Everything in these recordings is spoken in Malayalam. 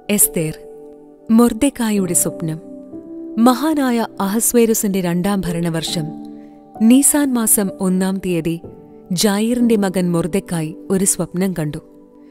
എസ്തേർ മൊർദെക്കായുടെ സ്വപ്നം മഹാനായ അഹസ്വേരുസിന്റെ രണ്ടാം ഭരണവർഷം നീസാൻ മാസം ഒന്നാം തീയതി ജായിറിന്റെ മകൻ മൊർദെക്കായി ഒരു സ്വപ്നം കണ്ടു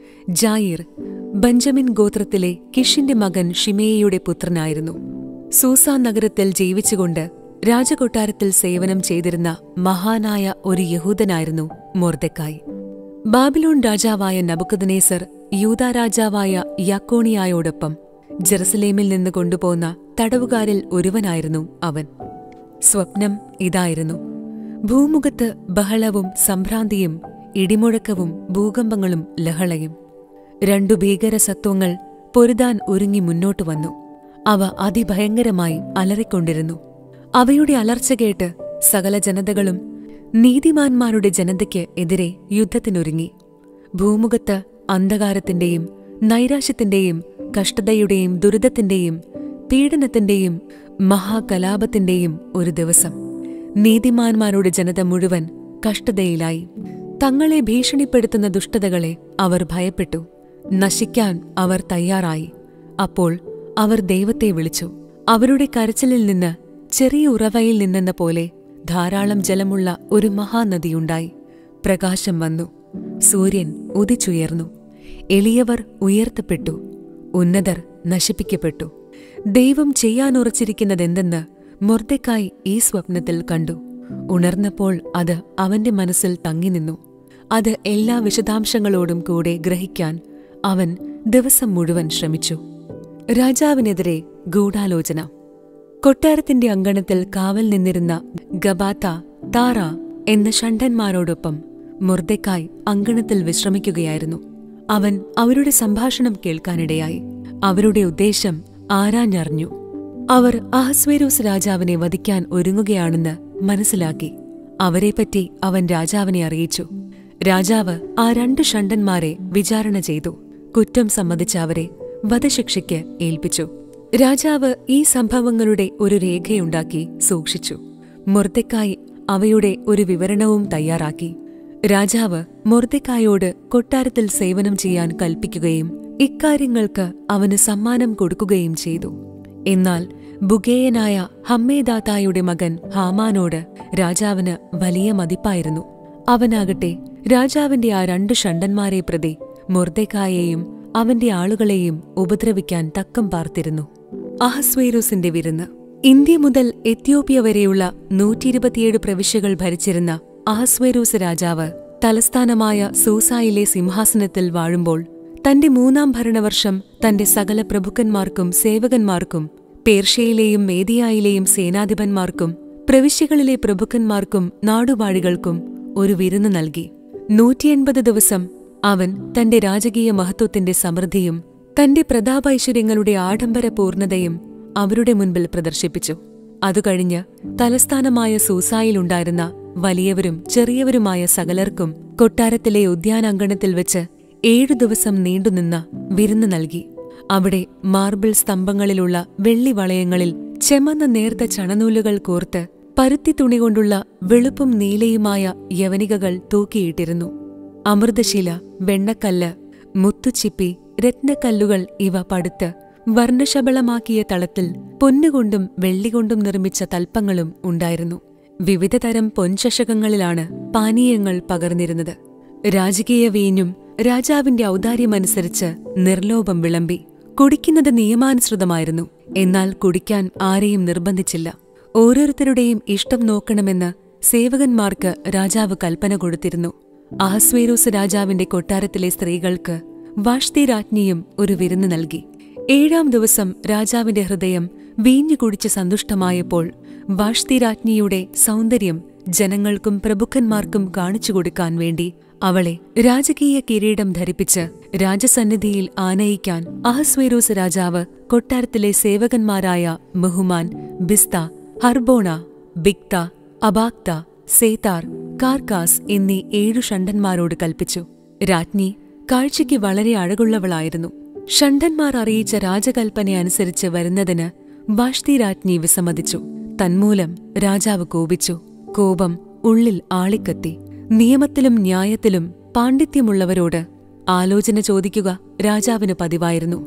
ജായിർ ബഞ്ചമിൻ ഗോത്രത്തിലെ കിഷിന്റെ മകൻ ഷിമേയയുടെ പുത്രനായിരുന്നു സൂസാൻ നഗരത്തിൽ ജീവിച്ചുകൊണ്ട് രാജകൊട്ടാരത്തിൽ സേവനം ചെയ്തിരുന്ന മഹാനായ ഒരു യഹൂദനായിരുന്നു മൊർദെക്കായി ബാബിലോൺ രാജാവായ നബുക്കദ്നേസർ യൂദാ രാജാവായ യാക്കോണിയായോടൊപ്പം ജെറുസലേമിൽ നിന്ന് കൊണ്ടുപോന്ന തടവുകാരിൽ ഒരുവനായിരുന്നു അവൻ സ്വപ്നം ഇതായിരുന്നു ഭൂമുഖത്ത് ബഹളവും സംഭ്രാന്തിയും ഇടിമുഴക്കവും ഭൂകമ്പങ്ങളും ലഹളയും രണ്ടു ഭീകരസത്വങ്ങൾ പൊരുതാൻ ഒരുങ്ങി മുന്നോട്ടു വന്നു അവ അതിഭയങ്കരമായി അലറിക്കൊണ്ടിരുന്നു അവയുടെ അലർച്ച കേട്ട് സകല ജനതകളും നീതിമാന്മാരുടെ ജനതയ്ക്ക് എതിരെ യുദ്ധത്തിനൊരുങ്ങി ഭൂമുഖത്ത് അന്ധകാരത്തിന്റെയും നൈരാശ്യത്തിന്റെയും കഷ്ടതയുടെയും ദുരിതത്തിന്റെയും പീഡനത്തിന്റെയും മഹാകലാപത്തിന്റെയും ഒരു ദിവസം നീതിമാന്മാരുടെ ജനത മുഴുവൻ കഷ്ടതയിലായി തങ്ങളെ ഭീഷണിപ്പെടുത്തുന്ന ദുഷ്ടതകളെ അവർ ഭയപ്പെട്ടു നശിക്കാൻ അവർ തയ്യാറായി അപ്പോൾ അവർ ദൈവത്തെ വിളിച്ചു അവരുടെ കരച്ചിലിൽ നിന്ന് ചെറിയ ഉറവയിൽ നിന്നെന്ന പോലെ ധാരാളം ജലമുള്ള ഒരു മഹാനദിയുണ്ടായി പ്രകാശം വന്നു സൂര്യൻ ഉദിച്ചുയർന്നു എളിയവർ ഉയർത്തപ്പെട്ടു ഉന്നതർ നശിപ്പിക്കപ്പെട്ടു ദൈവം ചെയ്യാനുറച്ചിരിക്കുന്നതെന്തെന്ന് മൊർദെക്കായി ഈ സ്വപ്നത്തിൽ കണ്ടു ഉണർന്നപ്പോൾ അത് അവന്റെ മനസ്സിൽ തങ്ങിനിന്നു അത് എല്ലാ വിശദാംശങ്ങളോടും കൂടെ ഗ്രഹിക്കാൻ അവൻ ദിവസം മുഴുവൻ ശ്രമിച്ചു രാജാവിനെതിരെ ഗൂഢാലോചന കൊട്ടാരത്തിന്റെ അങ്കണത്തിൽ കാവൽ നിന്നിരുന്ന ഗബാത്ത താറ എന്ന ഷണ്ഡന്മാരോടൊപ്പം മുർദെക്കായ് അങ്കണത്തിൽ വിശ്രമിക്കുകയായിരുന്നു അവൻ അവരുടെ സംഭാഷണം കേൾക്കാനിടയായി അവരുടെ ഉദ്ദേശം ആരാഞ്ഞറിഞ്ഞു അവർ അഹസ്വേരൂസ് രാജാവിനെ വധിക്കാൻ ഒരുങ്ങുകയാണെന്ന് മനസ്സിലാക്കി അവരെപ്പറ്റി അവൻ രാജാവിനെ അറിയിച്ചു രാജാവ് ആ രണ്ട് ഷണ്ടന്മാരെ വിചാരണ ചെയ്തു കുറ്റം സമ്മതിച്ച അവരെ വധശിക്ഷയ്ക്ക് ഏൽപ്പിച്ചു രാജാവ് ഈ സംഭവങ്ങളുടെ ഒരു രേഖയുണ്ടാക്കി സൂക്ഷിച്ചു മൊർദെക്കായി അവയുടെ ഒരു വിവരണവും തയ്യാറാക്കി രാജാവ് മൊർദെക്കായോട് കൊട്ടാരത്തിൽ സേവനം ചെയ്യാൻ കൽപ്പിക്കുകയും ഇക്കാര്യങ്ങൾക്ക് അവന് സമ്മാനം കൊടുക്കുകയും ചെയ്തു എന്നാൽ ബുഗേയനായ ഹമ്മേദാത്തായുടെ മകൻ ഹാമാനോട് രാജാവിന് വലിയ മതിപ്പായിരുന്നു അവനാകട്ടെ രാജാവിന്റെ ആ രണ്ട് ഷണ്ടന്മാരെ പ്രതി മൊർദെക്കായെയും അവന്റെ ആളുകളെയും ഉപദ്രവിക്കാൻ തക്കം പാർത്തിരുന്നു അഹസ്വേരൂസിന്റെ വിരുന്ന് ഇന്ത്യ മുതൽ എത്യോപ്യ വരെയുള്ള നൂറ്റിയിരുപത്തിയേഴ് പ്രവിശ്യകൾ ഭരിച്ചിരുന്ന അഹസ്വേരൂസ് രാജാവ് തലസ്ഥാനമായ സൂസായിലെ സിംഹാസനത്തിൽ വാഴുമ്പോൾ തന്റെ മൂന്നാം ഭരണവർഷം തന്റെ സകല പ്രഭുക്കന്മാർക്കും സേവകന്മാർക്കും പേർഷ്യയിലെയും മേദിയായിലെയും സേനാധിപന്മാർക്കും പ്രവിശ്യകളിലെ പ്രഭുക്കന്മാർക്കും നാടുവാഴികൾക്കും ഒരു വിരുന്ന് നൽകി നൂറ്റിയെൺപത് ദിവസം അവൻ തന്റെ രാജകീയ മഹത്വത്തിന്റെ സമൃദ്ധിയും തന്റെ പ്രതാപൈശ്വര്യങ്ങളുടെ ആഡംബര പൂർണ്ണതയും അവരുടെ മുൻപിൽ പ്രദർശിപ്പിച്ചു അതുകഴിഞ്ഞ് തലസ്ഥാനമായ സൂസായിലുണ്ടായിരുന്ന വലിയവരും ചെറിയവരുമായ സകലർക്കും കൊട്ടാരത്തിലെ ഉദ്യാനാങ്കണത്തിൽ വെച്ച് ഏഴു ദിവസം നീണ്ടുനിന്ന വിരുന്ന് നൽകി അവിടെ മാർബിൾ സ്തംഭങ്ങളിലുള്ള വെള്ളി വളയങ്ങളിൽ ചെമന്ന നേർത്ത ചണനൂലുകൾ കോർത്ത് പരുത്തി തുണി കൊണ്ടുള്ള വെളുപ്പും നീലയുമായ യവനികകൾ തൂക്കിയിട്ടിരുന്നു അമൃതശില വെണ്ണക്കല്ല് മുത്തുച്ചിപ്പി രത്നക്കല്ലുകൾ ഇവ പടുത്ത് വർണ്ണശബളമാക്കിയ തളത്തിൽ പൊന്നുകൊണ്ടും വെള്ളികൊണ്ടും നിർമ്മിച്ച തൽപ്പങ്ങളും ഉണ്ടായിരുന്നു വിവിധതരം പൊൻചഷകങ്ങളിലാണ് പാനീയങ്ങൾ പകർന്നിരുന്നത് രാജകീയ വീഞ്ഞും രാജാവിന്റെ ഔദാര്യമനുസരിച്ച് നിർലോഭം വിളമ്പി കുടിക്കുന്നത് നിയമാനുസൃതമായിരുന്നു എന്നാൽ കുടിക്കാൻ ആരെയും നിർബന്ധിച്ചില്ല ഓരോരുത്തരുടെയും ഇഷ്ടം നോക്കണമെന്ന് സേവകന്മാർക്ക് രാജാവ് കൽപ്പന കൊടുത്തിരുന്നു അഹസ്വേരൂസ് രാജാവിന്റെ കൊട്ടാരത്തിലെ സ്ത്രീകൾക്ക് വാഷ്തി രാജ്ഞിയും ഒരു വിരുന്ന് നൽകി ഏഴാം ദിവസം രാജാവിന്റെ ഹൃദയം വീഞ്ഞു കുടിച്ച് സന്തുഷ്ടമായപ്പോൾ വാഷ്തി രാജ്ഞിയുടെ സൗന്ദര്യം ജനങ്ങൾക്കും പ്രഭുക്കന്മാർക്കും കാണിച്ചു കൊടുക്കാൻ വേണ്ടി അവളെ രാജകീയ കിരീടം ധരിപ്പിച്ച് രാജസന്നിധിയിൽ ആനയിക്കാൻ അഹസ്വേരൂസ് രാജാവ് കൊട്ടാരത്തിലെ സേവകന്മാരായ മുഹുമാൻ ബിസ്ത ഹർബോണ ബിക്ത അബാക്ത സേതാർ കാർക്കാസ് എന്നീ ഏഴു ഷണ്ടന്മാരോട് കൽപ്പിച്ചു രാജ്ഞി കാഴ്ചയ്ക്ക് വളരെ അഴകുള്ളവളായിരുന്നു ഷണ്ടന്മാർ അറിയിച്ച രാജകൽപ്പന അനുസരിച്ച് വരുന്നതിന് വാഷ്തി രാജ്ഞി വിസമ്മതിച്ചു തന്മൂലം രാജാവ് കോപിച്ചു കോപം ഉള്ളിൽ ആളിക്കത്തി നിയമത്തിലും ന്യായത്തിലും പാണ്ഡിത്യമുള്ളവരോട് ആലോചന ചോദിക്കുക രാജാവിന് പതിവായിരുന്നു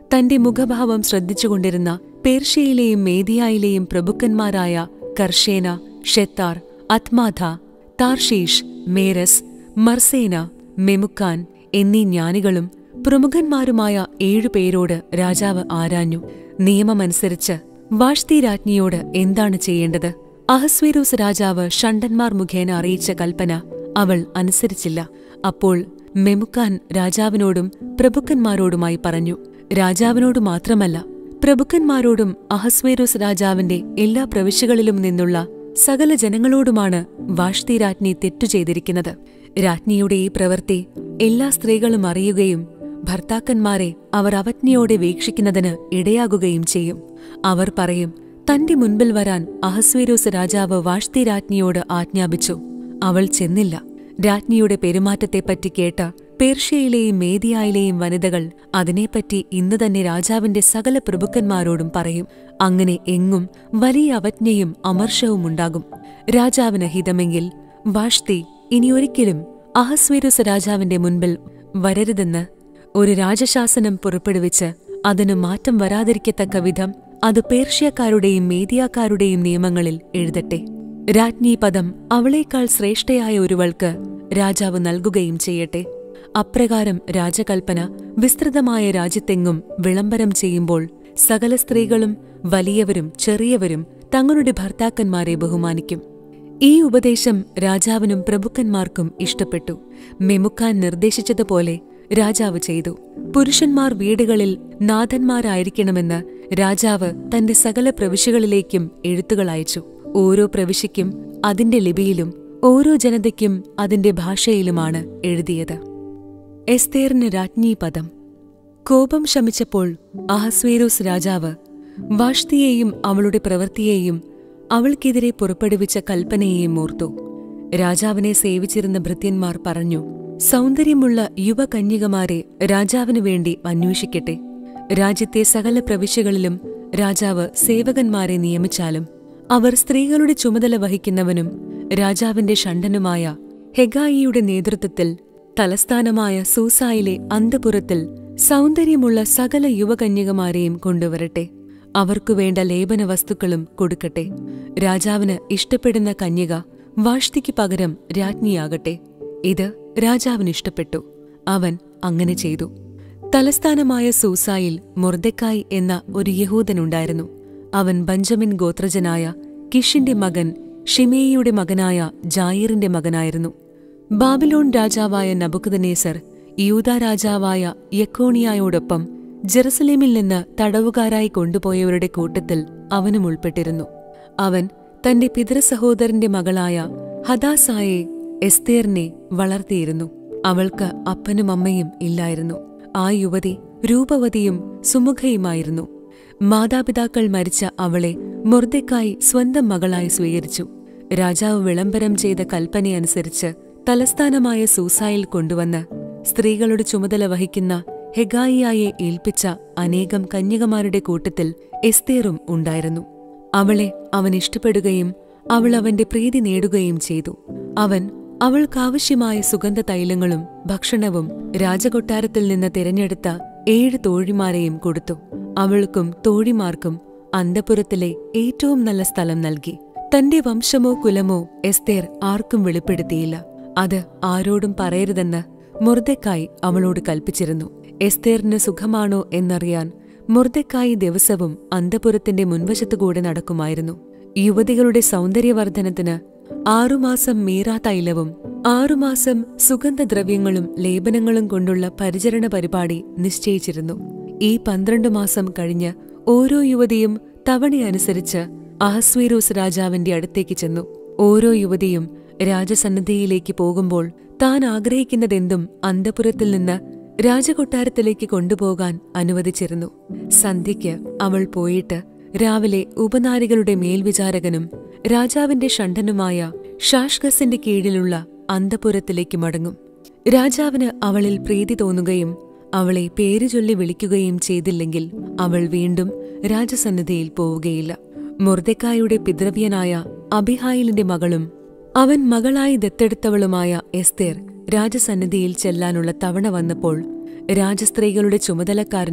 തന്റെ മുഖഭാവം ശ്രദ്ധിച്ചുകൊണ്ടിരുന്ന പേർഷ്യയിലെയും മേദിയായിലെയും പ്രഭുക്കന്മാരായ കർഷേന ഷെത്താർ അത്മാഥ താർഷീഷ് മേരസ് മർസേന മെമുക്കാൻ എന്നീ ജ്ഞാനികളും പ്രമുഖന്മാരുമായ ഏഴുപേരോട് രാജാവ് ആരാഞ്ഞു നിയമമനുസരിച്ച് വാഷ്തി രാജ്ഞിയോട് എന്താണ് ചെയ്യേണ്ടത് അഹസ്വേരോസ് രാജാവ് ഷണ്ടന്മാർ മുഖേന അറിയിച്ച കൽപ്പന അവൾ അനുസരിച്ചില്ല അപ്പോൾ മെമുക്കാൻ രാജാവിനോടും പ്രഭുക്കന്മാരോടുമായി പറഞ്ഞു രാജാവിനോട് മാത്രമല്ല പ്രഭുക്കന്മാരോടും അഹസ്വേരോസ് രാജാവിന്റെ എല്ലാ പ്രവിശ്യകളിലും നിന്നുള്ള സകല ജനങ്ങളോടുമാണ് വാഷ്തി രാജ്ഞി തെറ്റു ചെയ്തിരിക്കുന്നത് രാജ്ഞിയുടെ ഈ പ്രവൃത്തി എല്ലാ സ്ത്രീകളും അറിയുകയും ഭർത്താക്കന്മാരെ അവർ അവജ്ഞയോടെ വീക്ഷിക്കുന്നതിന് ഇടയാകുകയും ചെയ്യും അവർ പറയും തന്റെ മുൻപിൽ വരാൻ അഹസ്വേരോസ് രാജാവ് വാഷ്തി രാജ്ഞിയോട് ആജ്ഞാപിച്ചു അവൾ ചെന്നില്ല രാജ്ഞിയുടെ പെരുമാറ്റത്തെപ്പറ്റി കേട്ട പേർഷ്യയിലെയും മേദിയായിലെയും വനിതകൾ അതിനെപ്പറ്റി ഇന്ന് തന്നെ രാജാവിന്റെ സകല പ്രഭുക്കന്മാരോടും പറയും അങ്ങനെ എങ്ങും വലിയ അവജ്ഞയും അമർഷവും ഉണ്ടാകും രാജാവിന് ഹിതമെങ്കിൽ വാഷ്തി ഇനിയൊരിക്കലും അഹസ്വേരുസ രാജാവിന്റെ മുൻപിൽ വരരുതെന്ന് ഒരു രാജശാസനം പുറപ്പെടുവിച്ച് അതിന് മാറ്റം വരാതിരിക്കത്തക്ക വിധം അത് പേർഷ്യക്കാരുടെയും മേദിയാക്കാരുടെയും നിയമങ്ങളിൽ എഴുതട്ടെ രാജ്ഞി പദം അവളേക്കാൾ ശ്രേഷ്ഠയായ ഒരുവൾക്ക് രാജാവ് നൽകുകയും ചെയ്യട്ടെ അപ്രകാരം രാജകൽപ്പന വിസ്തൃതമായ രാജ്യത്തെങ്ങും വിളംബരം ചെയ്യുമ്പോൾ സകല സ്ത്രീകളും വലിയവരും ചെറിയവരും തങ്ങളുടെ ഭർത്താക്കന്മാരെ ബഹുമാനിക്കും ഈ ഉപദേശം രാജാവിനും പ്രഭുക്കന്മാർക്കും ഇഷ്ടപ്പെട്ടു മെമുക്കാൻ നിർദ്ദേശിച്ചതുപോലെ രാജാവ് ചെയ്തു പുരുഷന്മാർ വീടുകളിൽ നാഥന്മാരായിരിക്കണമെന്ന് രാജാവ് തന്റെ സകല പ്രവിശ്യകളിലേക്കും എഴുത്തുകൾ അയച്ചു ഓരോ പ്രവിശ്യയ്ക്കും അതിന്റെ ലിപിയിലും ഓരോ ജനതയ്ക്കും അതിന്റെ ഭാഷയിലുമാണ് എഴുതിയത് എസ്തേറിന് രാജ്ഞി പദം കോപം ശമിച്ചപ്പോൾ അഹസ്വേരോസ് രാജാവ് വാഷ്തിയെയും അവളുടെ പ്രവൃത്തിയെയും അവൾക്കെതിരെ പുറപ്പെടുവിച്ച കൽപ്പനയെയും ഓർത്തു രാജാവിനെ സേവിച്ചിരുന്ന ഭൃത്യന്മാർ പറഞ്ഞു സൗന്ദര്യമുള്ള യുവകന്യകമാരെ രാജാവിനു വേണ്ടി അന്വേഷിക്കട്ടെ രാജ്യത്തെ സകല പ്രവിശ്യകളിലും രാജാവ് സേവകന്മാരെ നിയമിച്ചാലും അവർ സ്ത്രീകളുടെ ചുമതല വഹിക്കുന്നവനും രാജാവിന്റെ ഷണ്ടനുമായ ഹെഗായിയുടെ നേതൃത്വത്തിൽ തലസ്ഥാനമായ സൂസായിലെ അന്തപുരത്തിൽ സൗന്ദര്യമുള്ള സകല യുവകന്യകമാരെയും കൊണ്ടുവരട്ടെ അവർക്കു വേണ്ട ലേപന വസ്തുക്കളും കൊടുക്കട്ടെ രാജാവിന് ഇഷ്ടപ്പെടുന്ന കന്യക വാഷ്തിക്ക് പകരം രാജ്ഞിയാകട്ടെ ഇത് രാജാവിന് ഇഷ്ടപ്പെട്ടു അവൻ അങ്ങനെ ചെയ്തു തലസ്ഥാനമായ സൂസായിൽ മൊർദെക്കായ് എന്ന ഒരു യഹൂദനുണ്ടായിരുന്നു അവൻ ബഞ്ചമിൻ ഗോത്രജനായ കിഷിന്റെ മകൻ ഷിമേയിയുടെ മകനായ ജായിറിന്റെ മകനായിരുന്നു ബാബിലോൺ രാജാവായ നബുക്കദനേസർ യൂത രാജാവായ യക്കോണിയായോടൊപ്പം ജെറുസലേമിൽ നിന്ന് തടവുകാരായി കൊണ്ടുപോയവരുടെ കൂട്ടത്തിൽ അവനും ഉൾപ്പെട്ടിരുന്നു അവൻ തന്റെ പിതൃസഹോദരന്റെ മകളായ ഹദാസായെ എസ്തേറിനെ വളർത്തിയിരുന്നു അവൾക്ക് അപ്പനും അമ്മയും ഇല്ലായിരുന്നു ആ യുവതി രൂപവതിയും സുമുഖയുമായിരുന്നു മാതാപിതാക്കൾ മരിച്ച അവളെ മൊർദെക്കായി സ്വന്തം മകളായി സ്വീകരിച്ചു രാജാവ് വിളംബരം ചെയ്ത കൽപ്പനയനുസരിച്ച് തലസ്ഥാനമായ സൂസായിൽ കൊണ്ടുവന്ന് സ്ത്രീകളുടെ ചുമതല വഹിക്കുന്ന ഹെഗായിയായെ ഏൽപ്പിച്ച അനേകം കന്യകമാരുടെ കൂട്ടത്തിൽ എസ്തേറും ഉണ്ടായിരുന്നു അവളെ അവൻ ഇഷ്ടപ്പെടുകയും അവൾ അവന്റെ പ്രീതി നേടുകയും ചെയ്തു അവൻ അവൾക്കാവശ്യമായ സുഗന്ധ തൈലങ്ങളും ഭക്ഷണവും രാജകൊട്ടാരത്തിൽ നിന്ന് തിരഞ്ഞെടുത്ത ഏഴ് തോഴിമാരെയും കൊടുത്തു അവൾക്കും തോഴിമാർക്കും അന്തപുരത്തിലെ ഏറ്റവും നല്ല സ്ഥലം നൽകി തന്റെ വംശമോ കുലമോ എസ്തേർ ആർക്കും വെളിപ്പെടുത്തിയില്ല അത് ആരോടും പറയരുതെന്ന് മുർദക്കായി അവളോട് കൽപ്പിച്ചിരുന്നു എസ്തേറിന് സുഖമാണോ എന്നറിയാൻ മുർദക്കായി ദിവസവും അന്തപുരത്തിന്റെ മുൻവശത്തുകൂടെ നടക്കുമായിരുന്നു യുവതികളുടെ സൗന്ദര്യവർദ്ധനത്തിന് ആറുമാസം മീറാ തൈലവും ആറുമാസം സുഗന്ധദ്രവ്യങ്ങളും ലേപനങ്ങളും കൊണ്ടുള്ള പരിചരണ പരിപാടി നിശ്ചയിച്ചിരുന്നു ഈ പന്ത്രണ്ട് മാസം കഴിഞ്ഞ് ഓരോ യുവതിയും തവണയനുസരിച്ച് അഹസ്വേരോസ് രാജാവിന്റെ അടുത്തേക്ക് ചെന്നു ഓരോ യുവതിയും രാജസന്നിധിയിലേക്ക് പോകുമ്പോൾ താൻ ആഗ്രഹിക്കുന്നതെന്തും അന്തപുരത്തിൽ നിന്ന് രാജകൊട്ടാരത്തിലേക്ക് കൊണ്ടുപോകാൻ അനുവദിച്ചിരുന്നു സന്ധ്യയ്ക്ക് അവൾ പോയിട്ട് രാവിലെ ഉപനാരികളുടെ മേൽവിചാരകനും രാജാവിന്റെ ഷണ്ഡനുമായ ഷാഷ്കസിന്റെ കീഴിലുള്ള അന്തപുരത്തിലേക്ക് മടങ്ങും രാജാവിന് അവളിൽ പ്രീതി തോന്നുകയും അവളെ പേരുചൊല്ലി വിളിക്കുകയും ചെയ്തില്ലെങ്കിൽ അവൾ വീണ്ടും രാജസന്നിധിയിൽ പോവുകയില്ല മുർദെക്കായുടെ പിതൃവ്യനായ അബിഹായിലിന്റെ മകളും അവൻ മകളായി ദത്തെടുത്തവളുമായ എസ്തേർ രാജസന്നിധിയിൽ ചെല്ലാനുള്ള തവണ വന്നപ്പോൾ രാജസ്ത്രീകളുടെ ചുമതലക്കാരനും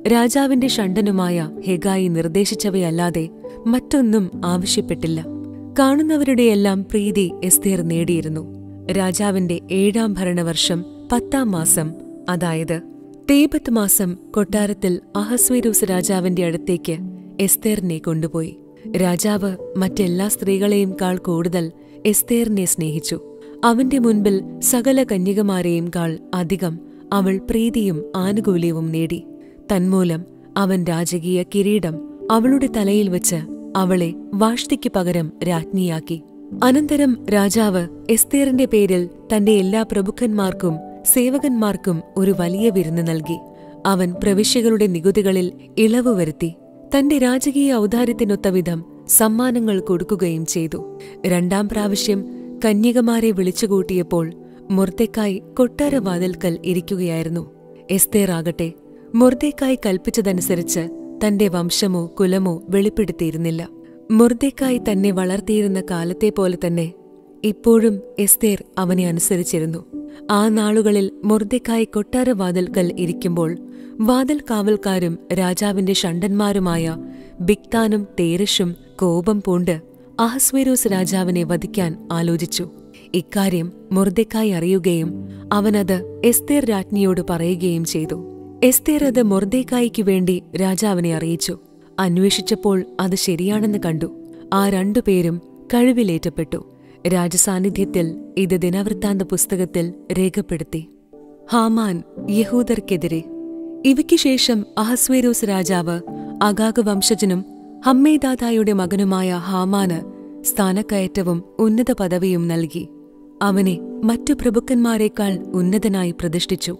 രാജാവിന്റെ ഷണ്ടനുമായ ഹെഗായി നിർദ്ദേശിച്ചവയല്ലാതെ മറ്റൊന്നും ആവശ്യപ്പെട്ടില്ല കാണുന്നവരുടെയെല്ലാം പ്രീതി എസ്തേർ നേടിയിരുന്നു രാജാവിന്റെ ഏഴാം ഭരണവർഷം പത്താം മാസം അതായത് തേബത്ത് മാസം കൊട്ടാരത്തിൽ അഹസ്വേരൂസ് രാജാവിന്റെ അടുത്തേക്ക് എസ്തേറിനെ കൊണ്ടുപോയി രാജാവ് മറ്റെല്ലാ സ്ത്രീകളെയും കാൾ കൂടുതൽ എസ്തേറിനെ സ്നേഹിച്ചു അവന്റെ മുൻപിൽ സകല കന്യകമാരെയും കാൾ അധികം അവൾ പ്രീതിയും ആനുകൂല്യവും നേടി തന്മൂലം അവൻ രാജകീയ കിരീടം അവളുടെ തലയിൽ വെച്ച് അവളെ വാഷ്തിക്ക് പകരം രാജ്ഞിയാക്കി അനന്തരം രാജാവ് എസ്തേറിന്റെ പേരിൽ തന്റെ എല്ലാ പ്രഭുക്കന്മാർക്കും സേവകന്മാർക്കും ഒരു വലിയ വിരുന്ന് നൽകി അവൻ പ്രവിശ്യകളുടെ നികുതികളിൽ ഇളവ് വരുത്തി തന്റെ രാജകീയ ഔദാര്യത്തിനൊത്തവിധം സമ്മാനങ്ങൾ കൊടുക്കുകയും ചെയ്തു രണ്ടാം പ്രാവശ്യം കന്യകമാരെ വിളിച്ചുകൂട്ടിയപ്പോൾ മുർദെക്കായി കൊട്ടാരവാതിൽക്കൽ ഇരിക്കുകയായിരുന്നു എസ്തേർ ആകട്ടെ മുർദെക്കായി കൽപ്പിച്ചതനുസരിച്ച് തന്റെ വംശമോ കുലമോ വെളിപ്പെടുത്തിയിരുന്നില്ല മുർദെക്കായി തന്നെ വളർത്തിയിരുന്ന കാലത്തെ പോലെ തന്നെ ഇപ്പോഴും എസ്തേർ അവനെ അനുസരിച്ചിരുന്നു ആ നാളുകളിൽ മുർദെക്കായി കൊട്ടാരവാതിൽക്കൽ ഇരിക്കുമ്പോൾ വാതിൽ കാവൽക്കാരും രാജാവിന്റെ ഷണ്ടന്മാരുമായ ബിക്താനും തേരഷും കോപം പൂണ്ട് അഹസ്വേരോസ് രാജാവിനെ വധിക്കാൻ ആലോചിച്ചു ഇക്കാര്യം മുർദെക്കായി അറിയുകയും അവനത് എസ്തേർ രാജ്ഞിയോട് പറയുകയും ചെയ്തു എസ്തേർ അത് മൊർദേക്കായിക്കു വേണ്ടി രാജാവിനെ അറിയിച്ചു അന്വേഷിച്ചപ്പോൾ അത് ശരിയാണെന്ന് കണ്ടു ആ രണ്ടുപേരും കഴിവിലേറ്റപ്പെട്ടു രാജസാന്നിധ്യത്തിൽ ഇത് ദിനവൃത്താന്ത പുസ്തകത്തിൽ രേഖപ്പെടുത്തി ഹാമാൻ യഹൂദർക്കെതിരെ ഇവയ്ക്കു ശേഷം അഹസ്വേരോസ് രാജാവ് അഗാഗ് വംശജനും ഹമ്മേദാദായുടെ മകനുമായ ഹാമാന് സ്ഥാനക്കയറ്റവും ഉന്നത പദവിയും നൽകി അവനെ മറ്റു പ്രഭുക്കന്മാരെക്കാൾ ഉന്നതനായി പ്രതിഷ്ഠിച്ചു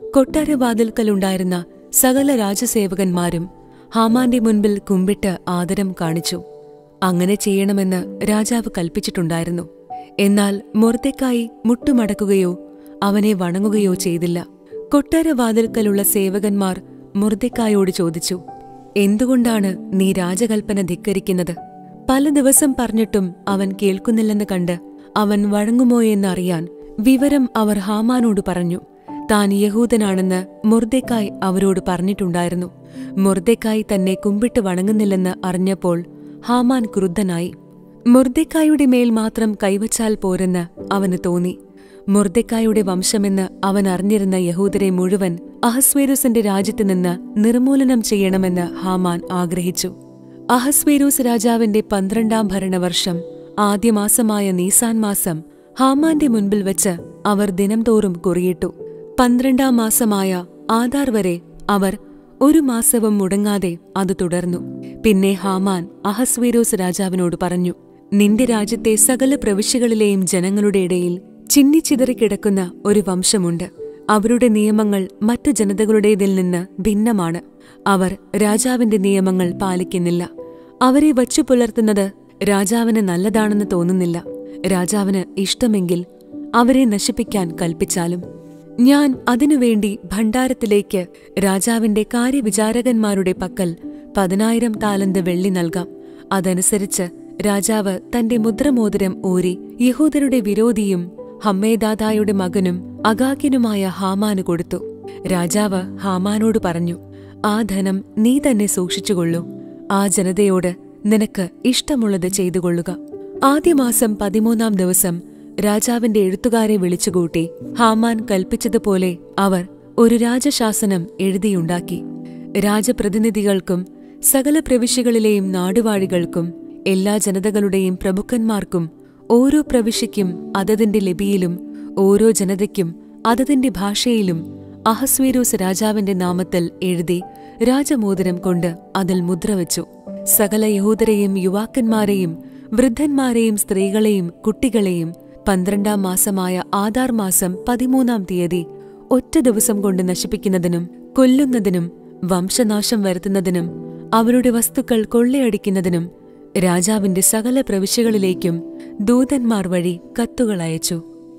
കൊട്ടാരവാതിൽക്കലുണ്ടായിരുന്ന സകല രാജസേവകന്മാരും ഹാമാന്റെ മുൻപിൽ കുമ്പിട്ട് ആദരം കാണിച്ചു അങ്ങനെ ചെയ്യണമെന്ന് രാജാവ് കൽപ്പിച്ചിട്ടുണ്ടായിരുന്നു എന്നാൽ മൊർദെക്കായി മുട്ടുമടക്കുകയോ അവനെ വണങ്ങുകയോ ചെയ്തില്ല കൊട്ടാരവാതിൽക്കലുള്ള സേവകന്മാർ മുർദെക്കായോട് ചോദിച്ചു എന്തുകൊണ്ടാണ് നീ രാജകൽപ്പന ധിക്കരിക്കുന്നത് പല ദിവസം പറഞ്ഞിട്ടും അവൻ കേൾക്കുന്നില്ലെന്ന് കണ്ട് അവൻ വഴങ്ങുമോ എന്നറിയാൻ വിവരം അവർ ഹാമാനോട് പറഞ്ഞു താൻ യഹൂദനാണെന്ന് മുർദെക്കായ് അവരോട് പറഞ്ഞിട്ടുണ്ടായിരുന്നു മുർദെക്കായ് തന്നെ കുമ്പിട്ട് വണങ്ങുന്നില്ലെന്ന് അറിഞ്ഞപ്പോൾ ഹാമാൻ ക്രുദ്ധനായി മുർദെക്കായുടെ മേൽ മാത്രം കൈവച്ചാൽ പോരെന്ന് അവന് തോന്നി മുർദെക്കായുടെ വംശമെന്ന് അവൻ അറിഞ്ഞിരുന്ന യഹൂദരെ മുഴുവൻ അഹസ്വേരുസിന്റെ രാജ്യത്ത് നിന്ന് നിർമൂലനം ചെയ്യണമെന്ന് ഹാമാൻ ആഗ്രഹിച്ചു അഹസ്വേരൂസ് രാജാവിന്റെ പന്ത്രണ്ടാം ഭരണവർഷം ആദ്യമാസമായ നീസാൻ മാസം ഹാമാന്റെ മുൻപിൽ വെച്ച് അവർ ദിനംതോറും കുറിയിട്ടു പന്ത്രണ്ടാം മാസമായ ആധാർ വരെ അവർ ഒരു മാസവും മുടങ്ങാതെ അത് തുടർന്നു പിന്നെ ഹാമാൻ അഹസ്വേരോസ് രാജാവിനോട് പറഞ്ഞു നിന്റെ രാജ്യത്തെ സകല പ്രവിശ്യകളിലെയും ജനങ്ങളുടെ ഇടയിൽ ചിന്നിച്ചിതറിക്കിടക്കുന്ന ഒരു വംശമുണ്ട് അവരുടെ നിയമങ്ങൾ മറ്റു ജനതകളുടേതിൽ നിന്ന് ഭിന്നമാണ് അവർ രാജാവിന്റെ നിയമങ്ങൾ പാലിക്കുന്നില്ല അവരെ വച്ചു പുലർത്തുന്നത് രാജാവിന് നല്ലതാണെന്ന് തോന്നുന്നില്ല രാജാവിന് ഇഷ്ടമെങ്കിൽ അവരെ നശിപ്പിക്കാൻ കൽപ്പിച്ചാലും ഞാൻ അതിനുവേണ്ടി ഭണ്ഡാരത്തിലേക്ക് രാജാവിന്റെ കാര്യവിചാരകന്മാരുടെ പക്കൽ പതിനായിരം താലന്ത് വെള്ളി നൽകാം അതനുസരിച്ച് രാജാവ് തന്റെ മുദ്രമോതിരം ഊരി യഹൂദരുടെ വിരോധിയും ഹമ്മേദാദായുടെ മകനും അഗാക്കിനുമായ ഹാമാന് കൊടുത്തു രാജാവ് ഹാമാനോട് പറഞ്ഞു ആ ധനം നീ തന്നെ സൂക്ഷിച്ചുകൊള്ളൂ ആ ജനതയോട് നിനക്ക് ഇഷ്ടമുള്ളത് ചെയ്തുകൊള്ളുക ആദ്യമാസം പതിമൂന്നാം ദിവസം രാജാവിന്റെ എഴുത്തുകാരെ വിളിച്ചുകൂട്ടി ഹാമാൻ കൽപ്പിച്ചതുപോലെ അവർ ഒരു രാജശാസനം എഴുതിയുണ്ടാക്കി രാജപ്രതിനിധികൾക്കും സകല പ്രവിശ്യകളിലെയും നാടുവാഴികൾക്കും എല്ലാ ജനതകളുടെയും പ്രമുഖന്മാർക്കും ഓരോ പ്രവിശ്യയ്ക്കും അതതിന്റെ ലിപിയിലും ഓരോ ജനതയ്ക്കും അതതിന്റെ ഭാഷയിലും അഹസ്വേരോസ് രാജാവിന്റെ നാമത്തിൽ എഴുതി രാജമോതിരം കൊണ്ട് അതിൽ മുദ്രവച്ചു സകല യഹൂദരെയും യുവാക്കന്മാരെയും വൃദ്ധന്മാരെയും സ്ത്രീകളെയും കുട്ടികളെയും പന്ത്രണ്ടാം മാസമായ ആധാർ മാസം പതിമൂന്നാം തീയതി ഒറ്റ ദിവസം കൊണ്ട് നശിപ്പിക്കുന്നതിനും കൊല്ലുന്നതിനും വംശനാശം വരുത്തുന്നതിനും അവരുടെ വസ്തുക്കൾ കൊള്ളയടിക്കുന്നതിനും രാജാവിന്റെ സകല പ്രവിശ്യകളിലേക്കും ദൂതന്മാർ വഴി കത്തുകൾ അയച്ചു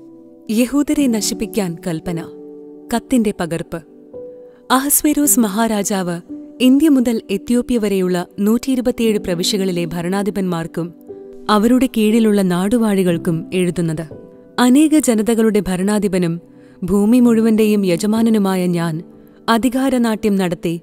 യഹൂദരെ നശിപ്പിക്കാൻ കൽപ്പന കത്തിന്റെ പകർപ്പ് അഹസ്വേരോസ് മഹാരാജാവ് ഇന്ത്യ മുതൽ എത്യോപ്യ വരെയുള്ള നൂറ്റിയിരുപത്തിയേഴ് പ്രവിശ്യകളിലെ ഭരണാധിപന്മാർക്കും അവരുടെ കീഴിലുള്ള നാടുവാഴികൾക്കും എഴുതുന്നത് അനേക ജനതകളുടെ ഭരണാധിപനും ഭൂമി മുഴുവന്റെയും യജമാനനുമായ ഞാൻ അധികാരനാട്യം നടത്തി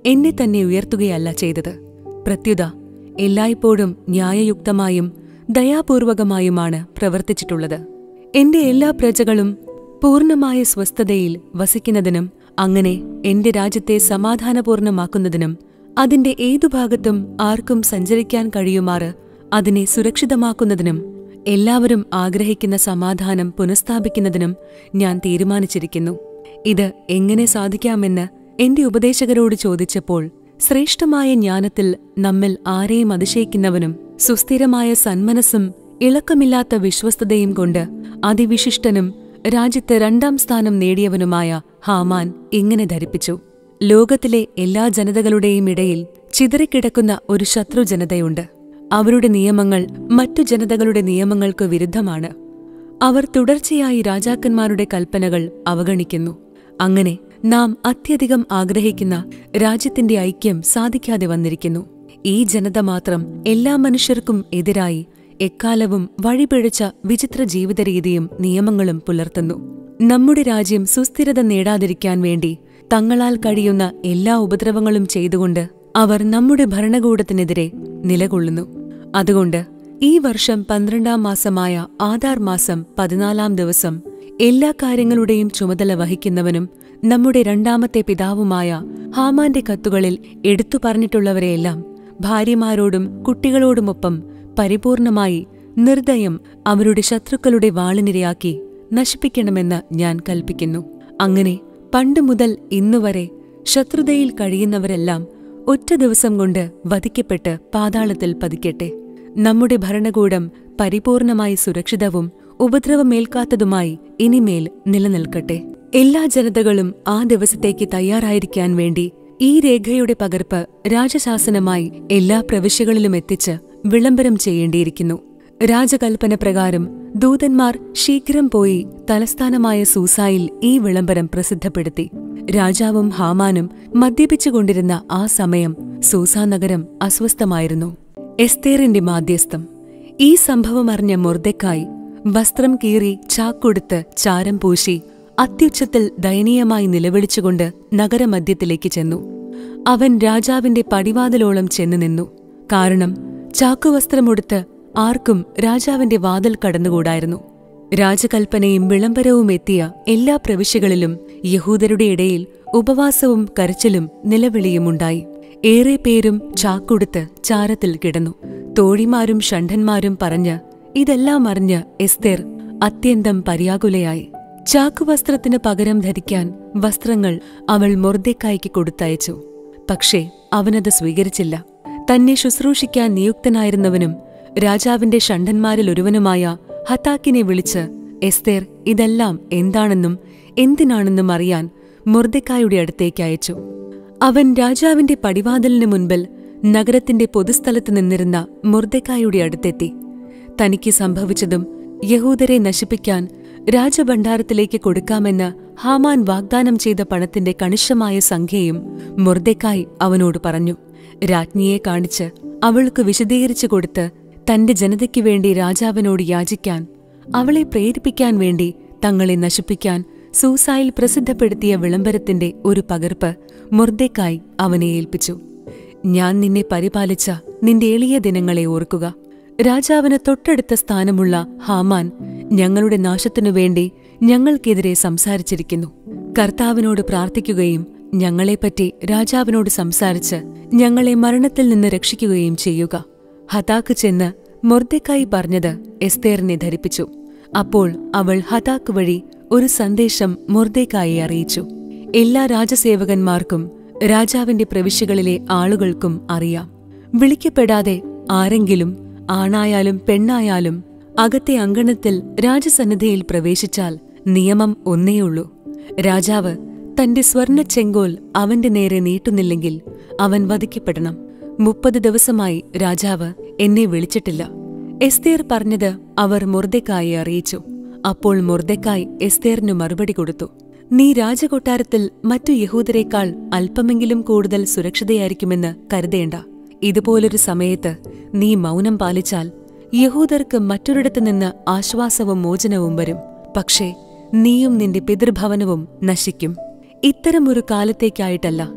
എന്നെ തന്നെ ഉയർത്തുകയല്ല ചെയ്തത് പ്രത്യുത എല്ലായ്പ്പോഴും ന്യായയുക്തമായും ദയാപൂർവകമായുമാണ് പ്രവർത്തിച്ചിട്ടുള്ളത് എന്റെ എല്ലാ പ്രജകളും പൂർണ്ണമായ സ്വസ്ഥതയിൽ വസിക്കുന്നതിനും അങ്ങനെ എന്റെ രാജ്യത്തെ സമാധാനപൂർണമാക്കുന്നതിനും അതിന്റെ ഏതു ഭാഗത്തും ആർക്കും സഞ്ചരിക്കാൻ കഴിയുമാറ് അതിനെ സുരക്ഷിതമാക്കുന്നതിനും എല്ലാവരും ആഗ്രഹിക്കുന്ന സമാധാനം പുനഃസ്ഥാപിക്കുന്നതിനും ഞാൻ തീരുമാനിച്ചിരിക്കുന്നു ഇത് എങ്ങനെ സാധിക്കാമെന്ന് എന്റെ ഉപദേശകരോട് ചോദിച്ചപ്പോൾ ശ്രേഷ്ഠമായ ജ്ഞാനത്തിൽ നമ്മിൽ ആരെയും അതിശയിക്കുന്നവനും സുസ്ഥിരമായ സന്മനസ്സും ഇളക്കമില്ലാത്ത വിശ്വസ്തതയും കൊണ്ട് അതിവിശിഷ്ടനും രാജ്യത്ത് രണ്ടാം സ്ഥാനം നേടിയവനുമായ ഹാമാൻ ഇങ്ങനെ ധരിപ്പിച്ചു ലോകത്തിലെ എല്ലാ ജനതകളുടെയും ഇടയിൽ ചിതറിക്കിടക്കുന്ന ഒരു ശത്രു ജനതയുണ്ട് അവരുടെ നിയമങ്ങൾ മറ്റു ജനതകളുടെ നിയമങ്ങൾക്ക് വിരുദ്ധമാണ് അവർ തുടർച്ചയായി രാജാക്കന്മാരുടെ കൽപ്പനകൾ അവഗണിക്കുന്നു അങ്ങനെ നാം അത്യധികം ആഗ്രഹിക്കുന്ന രാജ്യത്തിന്റെ ഐക്യം സാധിക്കാതെ വന്നിരിക്കുന്നു ഈ ജനത മാത്രം എല്ലാ മനുഷ്യർക്കും എതിരായി എക്കാലവും വഴിപിഴച്ച വിചിത്ര ജീവിതരീതിയും നിയമങ്ങളും പുലർത്തുന്നു നമ്മുടെ രാജ്യം സുസ്ഥിരത നേടാതിരിക്കാൻ വേണ്ടി തങ്ങളാൽ കഴിയുന്ന എല്ലാ ഉപദ്രവങ്ങളും ചെയ്തുകൊണ്ട് അവർ നമ്മുടെ ഭരണകൂടത്തിനെതിരെ നിലകൊള്ളുന്നു അതുകൊണ്ട് ഈ വർഷം പന്ത്രണ്ടാം മാസമായ ആധാർ മാസം പതിനാലാം ദിവസം എല്ലാ കാര്യങ്ങളുടെയും ചുമതല വഹിക്കുന്നവനും നമ്മുടെ രണ്ടാമത്തെ പിതാവുമായ ഹാമാന്റെ കത്തുകളിൽ എടുത്തു പറഞ്ഞിട്ടുള്ളവരെയെല്ലാം ഭാര്യമാരോടും കുട്ടികളോടുമൊപ്പം പരിപൂർണമായി നിർദ്ദയം അവരുടെ ശത്രുക്കളുടെ വാളിനിരയാക്കി നശിപ്പിക്കണമെന്ന് ഞാൻ കൽപ്പിക്കുന്നു അങ്ങനെ പണ്ടു മുതൽ ഇന്നുവരെ ശത്രുതയിൽ കഴിയുന്നവരെല്ലാം ഒറ്റ ദിവസം കൊണ്ട് വധിക്കപ്പെട്ട് പാതാളത്തിൽ പതിക്കട്ടെ നമ്മുടെ ഭരണകൂടം പരിപൂർണമായി സുരക്ഷിതവും ഉപദ്രവമേൽക്കാത്തതുമായി ഇനിമേൽ നിലനിൽക്കട്ടെ എല്ലാ ജനതകളും ആ ദിവസത്തേക്ക് തയ്യാറായിരിക്കാൻ വേണ്ടി ഈ രേഖയുടെ പകർപ്പ് രാജശാസനമായി എല്ലാ പ്രവിശ്യകളിലും എത്തിച്ച് വിളംബരം ചെയ്യേണ്ടിയിരിക്കുന്നു രാജകൽപ്പന പ്രകാരം ദൂതന്മാർ ശീഘ്രം പോയി തലസ്ഥാനമായ സൂസായിൽ ഈ വിളംബരം പ്രസിദ്ധപ്പെടുത്തി രാജാവും ഹാമാനും മദ്യപിച്ചുകൊണ്ടിരുന്ന ആ സമയം സൂസാ നഗരം അസ്വസ്ഥമായിരുന്നു എസ്തേറിന്റെ മാധ്യസ്ഥം ഈ സംഭവം അറിഞ്ഞ മൊർദെക്കായി വസ്ത്രം കീറി ചാക്കൊടുത്ത് ചാരം പൂശി അത്യുച്ചത്തിൽ ദയനീയമായി നിലവിളിച്ചുകൊണ്ട് നഗരമധ്യത്തിലേക്ക് ചെന്നു അവൻ രാജാവിന്റെ പടിവാതിലോളം ചെന്നു നിന്നു കാരണം ചാക്കുവസ്ത്രമുടുത്ത് ആർക്കും രാജാവിന്റെ വാതിൽ കടന്നുകൂടായിരുന്നു രാജകൽപ്പനയും വിളംബരവും എത്തിയ എല്ലാ പ്രവിശ്യകളിലും യഹൂദരുടെ ഇടയിൽ ഉപവാസവും കരച്ചിലും നിലവിളിയുമുണ്ടായി ഏറെ പേരും ചാക്കുടുത്ത് ചാരത്തിൽ കിടന്നു തോഴിമാരും ഷണ്ഠന്മാരും പറഞ്ഞ് ഇതെല്ലാം അറിഞ്ഞ് എസ്തേർ അത്യന്തം പര്യാകുലയായി ചാക്കുവസ്ത്രത്തിന് പകരം ധരിക്കാൻ വസ്ത്രങ്ങൾ അവൾ മൊർദെക്കായ്ക്ക് കൊടുത്തയച്ചു പക്ഷേ അവനത് സ്വീകരിച്ചില്ല തന്നെ ശുശ്രൂഷിക്കാൻ നിയുക്തനായിരുന്നവനും രാജാവിന്റെ ഷണ്ഠന്മാരിൽ ഒരുവനുമായ ഹത്താക്കിനെ വിളിച്ച് എസ്തേർ ഇതെല്ലാം എന്താണെന്നും എന്തിനാണെന്നും അറിയാൻ മൊർദെക്കായുടെ അടുത്തേക്ക് അയച്ചു അവൻ രാജാവിന്റെ പടിവാതിലിന് മുൻപിൽ നഗരത്തിന്റെ പൊതുസ്ഥലത്ത് നിന്നിരുന്ന മൊർദെക്കായുടെ അടുത്തെത്തി തനിക്ക് സംഭവിച്ചതും യഹൂദരെ നശിപ്പിക്കാൻ രാജഭണ്ഡാരത്തിലേക്ക് കൊടുക്കാമെന്ന് ഹാമാൻ വാഗ്ദാനം ചെയ്ത പണത്തിന്റെ കണിശമായ സംഖ്യയും മൊർദെക്കായി അവനോട് പറഞ്ഞു രാജ്ഞിയെ കാണിച്ച് അവൾക്ക് വിശദീകരിച്ചു കൊടുത്ത് തന്റെ ജനതയ്ക്കു വേണ്ടി രാജാവിനോട് യാചിക്കാൻ അവളെ പ്രേരിപ്പിക്കാൻ വേണ്ടി തങ്ങളെ നശിപ്പിക്കാൻ സൂസായിൽ പ്രസിദ്ധപ്പെടുത്തിയ വിളംബരത്തിന്റെ ഒരു പകർപ്പ് മൊർദെക്കായി അവനെ ഏൽപ്പിച്ചു ഞാൻ നിന്നെ പരിപാലിച്ച നിന്റെ എളിയ ദിനങ്ങളെ ഓർക്കുക രാജാവിന് തൊട്ടടുത്ത സ്ഥാനമുള്ള ഹാമാൻ ഞങ്ങളുടെ നാശത്തിനു വേണ്ടി ഞങ്ങൾക്കെതിരെ സംസാരിച്ചിരിക്കുന്നു കർത്താവിനോട് പ്രാർത്ഥിക്കുകയും ഞങ്ങളെപ്പറ്റി രാജാവിനോട് സംസാരിച്ച് ഞങ്ങളെ മരണത്തിൽ നിന്ന് രക്ഷിക്കുകയും ചെയ്യുക ഹതാക്ക് ചെന്ന് മൊർദെക്കായി പറഞ്ഞത് എസ്തേറിനെ ധരിപ്പിച്ചു അപ്പോൾ അവൾ ഹതാക്ക് വഴി ഒരു സന്ദേശം മൊർദെക്കായി അറിയിച്ചു എല്ലാ രാജസേവകന്മാർക്കും രാജാവിന്റെ പ്രവിശ്യകളിലെ ആളുകൾക്കും അറിയാം വിളിക്കപ്പെടാതെ ആരെങ്കിലും ആണായാലും പെണ്ണായാലും അകത്തെ അങ്കണത്തിൽ രാജസന്നിധിയിൽ പ്രവേശിച്ചാൽ നിയമം ഒന്നേയുള്ളൂ രാജാവ് തന്റെ സ്വർണ്ണ ചെങ്കോൽ അവന്റെ നേരെ നീട്ടുന്നില്ലെങ്കിൽ അവൻ വധിക്കപ്പെടണം മുപ്പത് ദിവസമായി രാജാവ് എന്നെ വിളിച്ചിട്ടില്ല എസ്തേർ പറഞ്ഞത് അവർ മുർദെക്കായെ അറിയിച്ചു അപ്പോൾ മുർദെക്കായ് എസ്തേറിനു മറുപടി കൊടുത്തു നീ രാജകൊട്ടാരത്തിൽ മറ്റു യഹൂദരെക്കാൾ അല്പമെങ്കിലും കൂടുതൽ സുരക്ഷിതയായിരിക്കുമെന്ന് കരുതേണ്ട ഇതുപോലൊരു സമയത്ത് നീ മൗനം പാലിച്ചാൽ യഹൂദർക്ക് മറ്റൊരിടത്തു നിന്ന് ആശ്വാസവും മോചനവും വരും പക്ഷേ നീയും നിന്റെ പിതൃഭവനവും നശിക്കും ഇത്തരമൊരു കാലത്തേക്കായിട്ടല്ല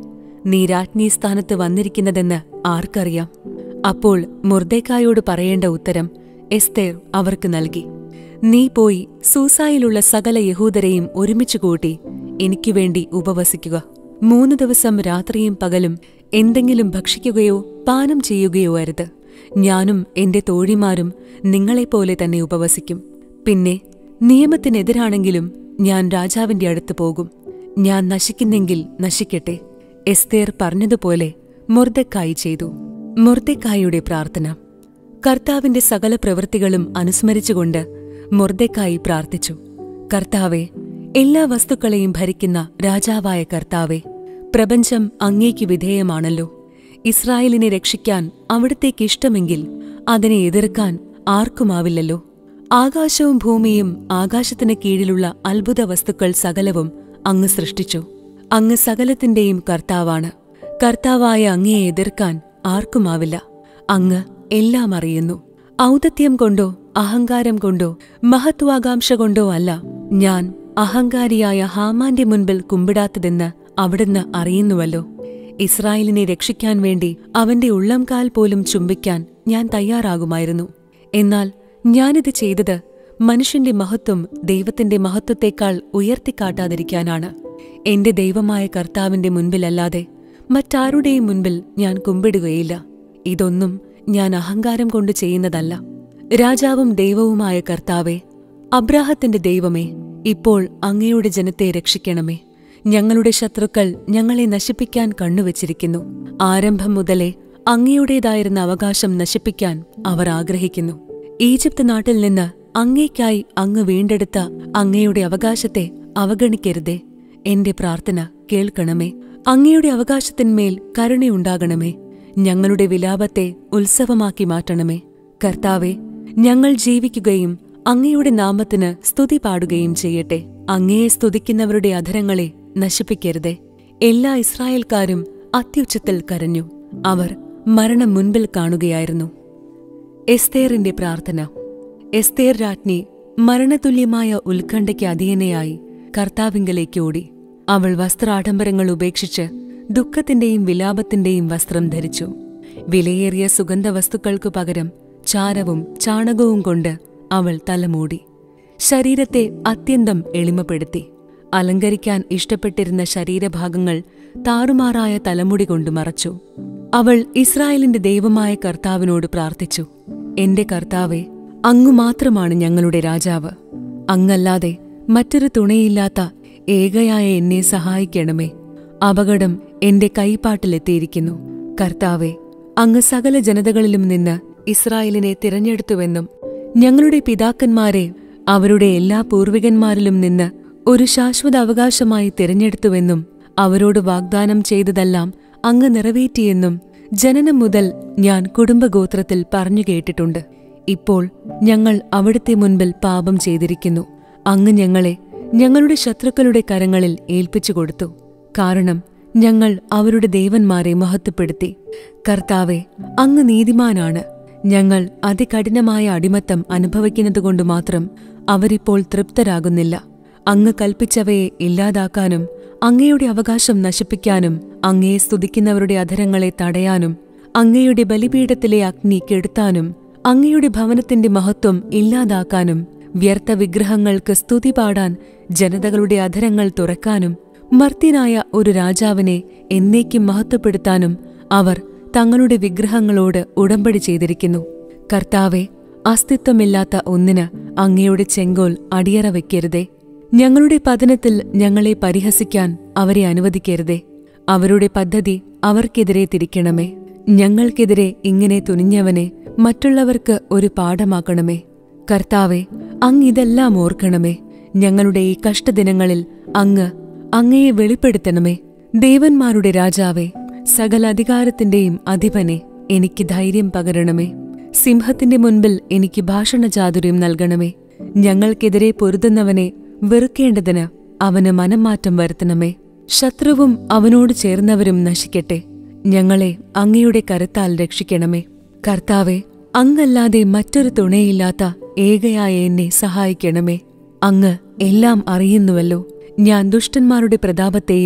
നീ രാജ്ഞി സ്ഥാനത്ത് വന്നിരിക്കുന്നതെന്ന് ആർക്കറിയാം അപ്പോൾ മുർദേക്കായോട് പറയേണ്ട ഉത്തരം എസ്തേർ അവർക്ക് നൽകി നീ പോയി സൂസായിലുള്ള സകല യഹൂദരെയും ഒരുമിച്ച് കൂട്ടി എനിക്കു വേണ്ടി ഉപവസിക്കുക മൂന്ന് ദിവസം രാത്രിയും പകലും എന്തെങ്കിലും ഭക്ഷിക്കുകയോ പാനം ചെയ്യുകയോ അരുത് ഞാനും എന്റെ തോഴിമാരും നിങ്ങളെപ്പോലെ തന്നെ ഉപവസിക്കും പിന്നെ നിയമത്തിനെതിരാണെങ്കിലും ഞാൻ രാജാവിന്റെ അടുത്ത് പോകും ഞാൻ നശിക്കുന്നെങ്കിൽ നശിക്കട്ടെ എസ്തേർ പറഞ്ഞതുപോലെ മുർദക്കായി ചെയ്തു മുർദക്കായുടെ പ്രാർത്ഥന കർത്താവിന്റെ സകല പ്രവൃത്തികളും അനുസ്മരിച്ചുകൊണ്ട് മുർദക്കായി പ്രാർത്ഥിച്ചു കർത്താവെ എല്ലാ വസ്തുക്കളെയും ഭരിക്കുന്ന രാജാവായ കർത്താവെ പ്രപഞ്ചം അങ്ങേക്ക് വിധേയമാണല്ലോ ഇസ്രായേലിനെ രക്ഷിക്കാൻ അവിടത്തേക്ക് ഇഷ്ടമെങ്കിൽ അതിനെ എതിർക്കാൻ ആർക്കുമാവില്ലല്ലോ ആകാശവും ഭൂമിയും ആകാശത്തിന് കീഴിലുള്ള അത്ഭുത വസ്തുക്കൾ സകലവും അങ്ങ് സൃഷ്ടിച്ചു അങ്ങ് സകലത്തിന്റെയും കർത്താവാണ് കർത്താവായ അങ്ങയെ എതിർക്കാൻ ആർക്കുമാവില്ല അങ്ങ് എല്ലാം അറിയുന്നു ഔദത്യം കൊണ്ടോ അഹങ്കാരം കൊണ്ടോ മഹത്വാകാംക്ഷ കൊണ്ടോ അല്ല ഞാൻ അഹങ്കാരിയായ ഹാമാന്റെ മുൻപിൽ കുമ്പിടാത്തതെന്ന് അവിടുന്ന് അറിയുന്നുവല്ലോ ഇസ്രായേലിനെ രക്ഷിക്കാൻ വേണ്ടി അവന്റെ ഉള്ളംകാൽ പോലും ചുംബിക്കാൻ ഞാൻ തയ്യാറാകുമായിരുന്നു എന്നാൽ ഞാനിത് ചെയ്തത് മനുഷ്യന്റെ മഹത്വം ദൈവത്തിന്റെ മഹത്വത്തെക്കാൾ ഉയർത്തിക്കാട്ടാതിരിക്കാനാണ് എന്റെ ദൈവമായ കർത്താവിന്റെ മുൻപിലല്ലാതെ മറ്റാരുടെയും മുൻപിൽ ഞാൻ കുമ്പിടുകയില്ല ഇതൊന്നും ഞാൻ അഹങ്കാരം കൊണ്ട് ചെയ്യുന്നതല്ല രാജാവും ദൈവവുമായ കർത്താവെ അബ്രാഹത്തിന്റെ ദൈവമേ ഇപ്പോൾ അങ്ങയുടെ ജനത്തെ രക്ഷിക്കണമേ ഞങ്ങളുടെ ശത്രുക്കൾ ഞങ്ങളെ നശിപ്പിക്കാൻ കണ്ണുവച്ചിരിക്കുന്നു ആരംഭം മുതലേ അങ്ങയുടേതായിരുന്ന അവകാശം നശിപ്പിക്കാൻ അവർ ആഗ്രഹിക്കുന്നു ഈജിപ്ത് നാട്ടിൽ നിന്ന് അങ്ങേക്കായി അങ്ങ് വീണ്ടെടുത്ത അങ്ങയുടെ അവകാശത്തെ അവഗണിക്കരുതേ എന്റെ പ്രാർത്ഥന കേൾക്കണമേ അങ്ങയുടെ അവകാശത്തിന്മേൽ കരുണയുണ്ടാകണമേ ഞങ്ങളുടെ വിലാപത്തെ ഉത്സവമാക്കി മാറ്റണമേ കർത്താവെ ഞങ്ങൾ ജീവിക്കുകയും അങ്ങയുടെ നാമത്തിന് സ്തുതി പാടുകയും ചെയ്യട്ടെ അങ്ങയെ സ്തുതിക്കുന്നവരുടെ അധരങ്ങളെ നശിപ്പിക്കരുതേ എല്ലാ ഇസ്രായേൽക്കാരും അത്യുച്ചത്തിൽ കരഞ്ഞു അവർ മരണം മുൻപിൽ കാണുകയായിരുന്നു എസ്തേറിന്റെ പ്രാർത്ഥന എസ്തേർ രാജ്ഞി മരണതുല്യമായ ഉത്കണ്ഠയ്ക്ക് അധീനയായി കർത്താവിങ്കലേക്ക് ഓടി അവൾ വസ്ത്രാഡംബരങ്ങൾ ഉപേക്ഷിച്ച് ദുഃഖത്തിന്റെയും വിലാപത്തിന്റെയും വസ്ത്രം ധരിച്ചു വിലയേറിയ സുഗന്ധവസ്തുക്കൾക്കു പകരം ചാരവും ചാണകവും കൊണ്ട് അവൾ തലമൂടി ശരീരത്തെ അത്യന്തം എളിമപ്പെടുത്തി അലങ്കരിക്കാൻ ഇഷ്ടപ്പെട്ടിരുന്ന ശരീരഭാഗങ്ങൾ താറുമാറായ തലമുടി കൊണ്ട് മറച്ചു അവൾ ഇസ്രായേലിന്റെ ദൈവമായ കർത്താവിനോട് പ്രാർത്ഥിച്ചു എന്റെ കർത്താവെ അങ്ങു മാത്രമാണ് ഞങ്ങളുടെ രാജാവ് അങ്ങല്ലാതെ മറ്റൊരു തുണയില്ലാത്ത ഏകയായ എന്നെ സഹായിക്കണമേ അപകടം എന്റെ കൈപ്പാട്ടിലെത്തിയിരിക്കുന്നു കർത്താവെ അങ്ങ് സകല ജനതകളിലും നിന്ന് ഇസ്രായേലിനെ തിരഞ്ഞെടുത്തുവെന്നും ഞങ്ങളുടെ പിതാക്കന്മാരെ അവരുടെ എല്ലാ പൂർവികന്മാരിലും നിന്ന് ഒരു ശാശ്വത അവകാശമായി തിരഞ്ഞെടുത്തുവെന്നും അവരോട് വാഗ്ദാനം ചെയ്തതെല്ലാം അങ്ങ് നിറവേറ്റിയെന്നും ജനനം മുതൽ ഞാൻ കുടുംബഗോത്രത്തിൽ പറഞ്ഞു കേട്ടിട്ടുണ്ട് ഇപ്പോൾ ഞങ്ങൾ അവിടുത്തെ മുൻപിൽ പാപം ചെയ്തിരിക്കുന്നു അങ്ങ് ഞങ്ങളെ ഞങ്ങളുടെ ശത്രുക്കളുടെ കരങ്ങളിൽ ഏൽപ്പിച്ചു കൊടുത്തു കാരണം ഞങ്ങൾ അവരുടെ ദേവന്മാരെ മഹത്വപ്പെടുത്തി കർത്താവെ അങ്ങ് നീതിമാനാണ് ഞങ്ങൾ അതികഠിനമായ അടിമത്തം അനുഭവിക്കുന്നതുകൊണ്ട് മാത്രം അവരിപ്പോൾ തൃപ്തരാകുന്നില്ല അങ്ങ് കൽപ്പിച്ചവയെ ഇല്ലാതാക്കാനും അങ്ങയുടെ അവകാശം നശിപ്പിക്കാനും അങ്ങയെ സ്തുതിക്കുന്നവരുടെ അധരങ്ങളെ തടയാനും അങ്ങയുടെ ബലിപീഠത്തിലെ അഗ്നി കെടുത്താനും അങ്ങയുടെ ഭവനത്തിന്റെ മഹത്വം ഇല്ലാതാക്കാനും വ്യർത്ഥ വിഗ്രഹങ്ങൾക്ക് സ്തുതി പാടാൻ ജനതകളുടെ അധരങ്ങൾ തുറക്കാനും മർത്യനായ ഒരു രാജാവിനെ എന്നേക്കും മഹത്വപ്പെടുത്താനും അവർ തങ്ങളുടെ വിഗ്രഹങ്ങളോട് ഉടമ്പടി ചെയ്തിരിക്കുന്നു കർത്താവെ അസ്തിത്വമില്ലാത്ത ഒന്നിന് അങ്ങയുടെ ചെങ്കോൽ അടിയറ വയ്ക്കരുതേ ഞങ്ങളുടെ പതനത്തിൽ ഞങ്ങളെ പരിഹസിക്കാൻ അവരെ അനുവദിക്കരുതേ അവരുടെ പദ്ധതി അവർക്കെതിരെ തിരിക്കണമേ ഞങ്ങൾക്കെതിരെ ഇങ്ങനെ തുനിഞ്ഞവനെ മറ്റുള്ളവർക്ക് ഒരു പാഠമാക്കണമേ കർത്താവെ അങ്ങ് ഇതെല്ലാം ഓർക്കണമേ ഞങ്ങളുടെ ഈ കഷ്ടദിനങ്ങളിൽ അങ്ങ് അങ്ങയെ വെളിപ്പെടുത്തണമേ ദേവന്മാരുടെ രാജാവേ സകല അധികാരത്തിന്റെയും അധിപനെ എനിക്ക് ധൈര്യം പകരണമേ സിംഹത്തിന്റെ മുൻപിൽ എനിക്ക് ഭാഷണചാതുര്യം നൽകണമേ ഞങ്ങൾക്കെതിരെ പൊരുതുന്നവനെ വെറുക്കേണ്ടതിന് അവന് മനംമാറ്റം വരുത്തണമേ ശത്രുവും അവനോട് ചേർന്നവരും നശിക്കട്ടെ ഞങ്ങളെ അങ്ങയുടെ കരത്താൽ രക്ഷിക്കണമേ കർത്താവെ അങ്ങല്ലാതെ മറ്റൊരു തുണയില്ലാത്ത ഏകയായ എന്നെ സഹായിക്കണമേ അങ്ങ് എല്ലാം അറിയുന്നുവല്ലോ ഞാൻ ദുഷ്ടന്മാരുടെ പ്രതാപത്തെയും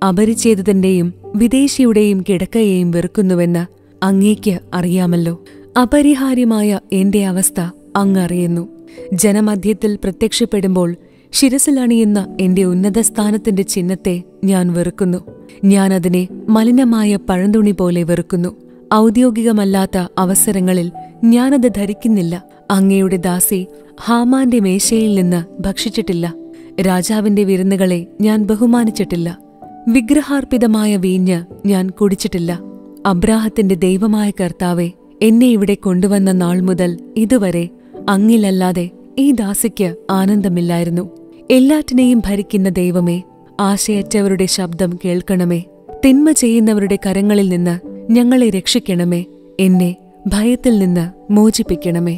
അപരിച്ഛേദിതന്റെയും വിദേശിയുടെയും കിടക്കയെയും വെറുക്കുന്നുവെന്ന് അങ്ങേക്ക് അറിയാമല്ലോ അപരിഹാര്യമായ എന്റെ അവസ്ഥ അങ്ങ് അറിയുന്നു ജനമധ്യത്തിൽ പ്രത്യക്ഷപ്പെടുമ്പോൾ ശിരസിലണിയുന്ന എന്റെ ഉന്നത സ്ഥാനത്തിന്റെ ചിഹ്നത്തെ ഞാൻ വെറുക്കുന്നു ഞാൻ അതിനെ മലിനമായ പഴന്തുണി പോലെ വെറുക്കുന്നു ഔദ്യോഗികമല്ലാത്ത അവസരങ്ങളിൽ ഞാനത് ധരിക്കുന്നില്ല അങ്ങയുടെ ദാസി ഹാമാന്റെ മേശയിൽ നിന്ന് ഭക്ഷിച്ചിട്ടില്ല രാജാവിന്റെ വിരുന്നുകളെ ഞാൻ ബഹുമാനിച്ചിട്ടില്ല വിഗ്രഹാർപ്പിതമായ വീഞ്ഞ് ഞാൻ കുടിച്ചിട്ടില്ല അബ്രാഹത്തിന്റെ ദൈവമായ കർത്താവെ എന്നെ ഇവിടെ കൊണ്ടുവന്ന നാൾ മുതൽ ഇതുവരെ അങ്ങിലല്ലാതെ ഈ ദാസിക്ക് ആനന്ദമില്ലായിരുന്നു എല്ലാറ്റിനെയും ഭരിക്കുന്ന ദൈവമേ ആശയറ്റവരുടെ ശബ്ദം കേൾക്കണമേ തിന്മ ചെയ്യുന്നവരുടെ കരങ്ങളിൽ നിന്ന് ഞങ്ങളെ രക്ഷിക്കണമേ എന്നെ ഭയത്തിൽ നിന്ന് മോചിപ്പിക്കണമേ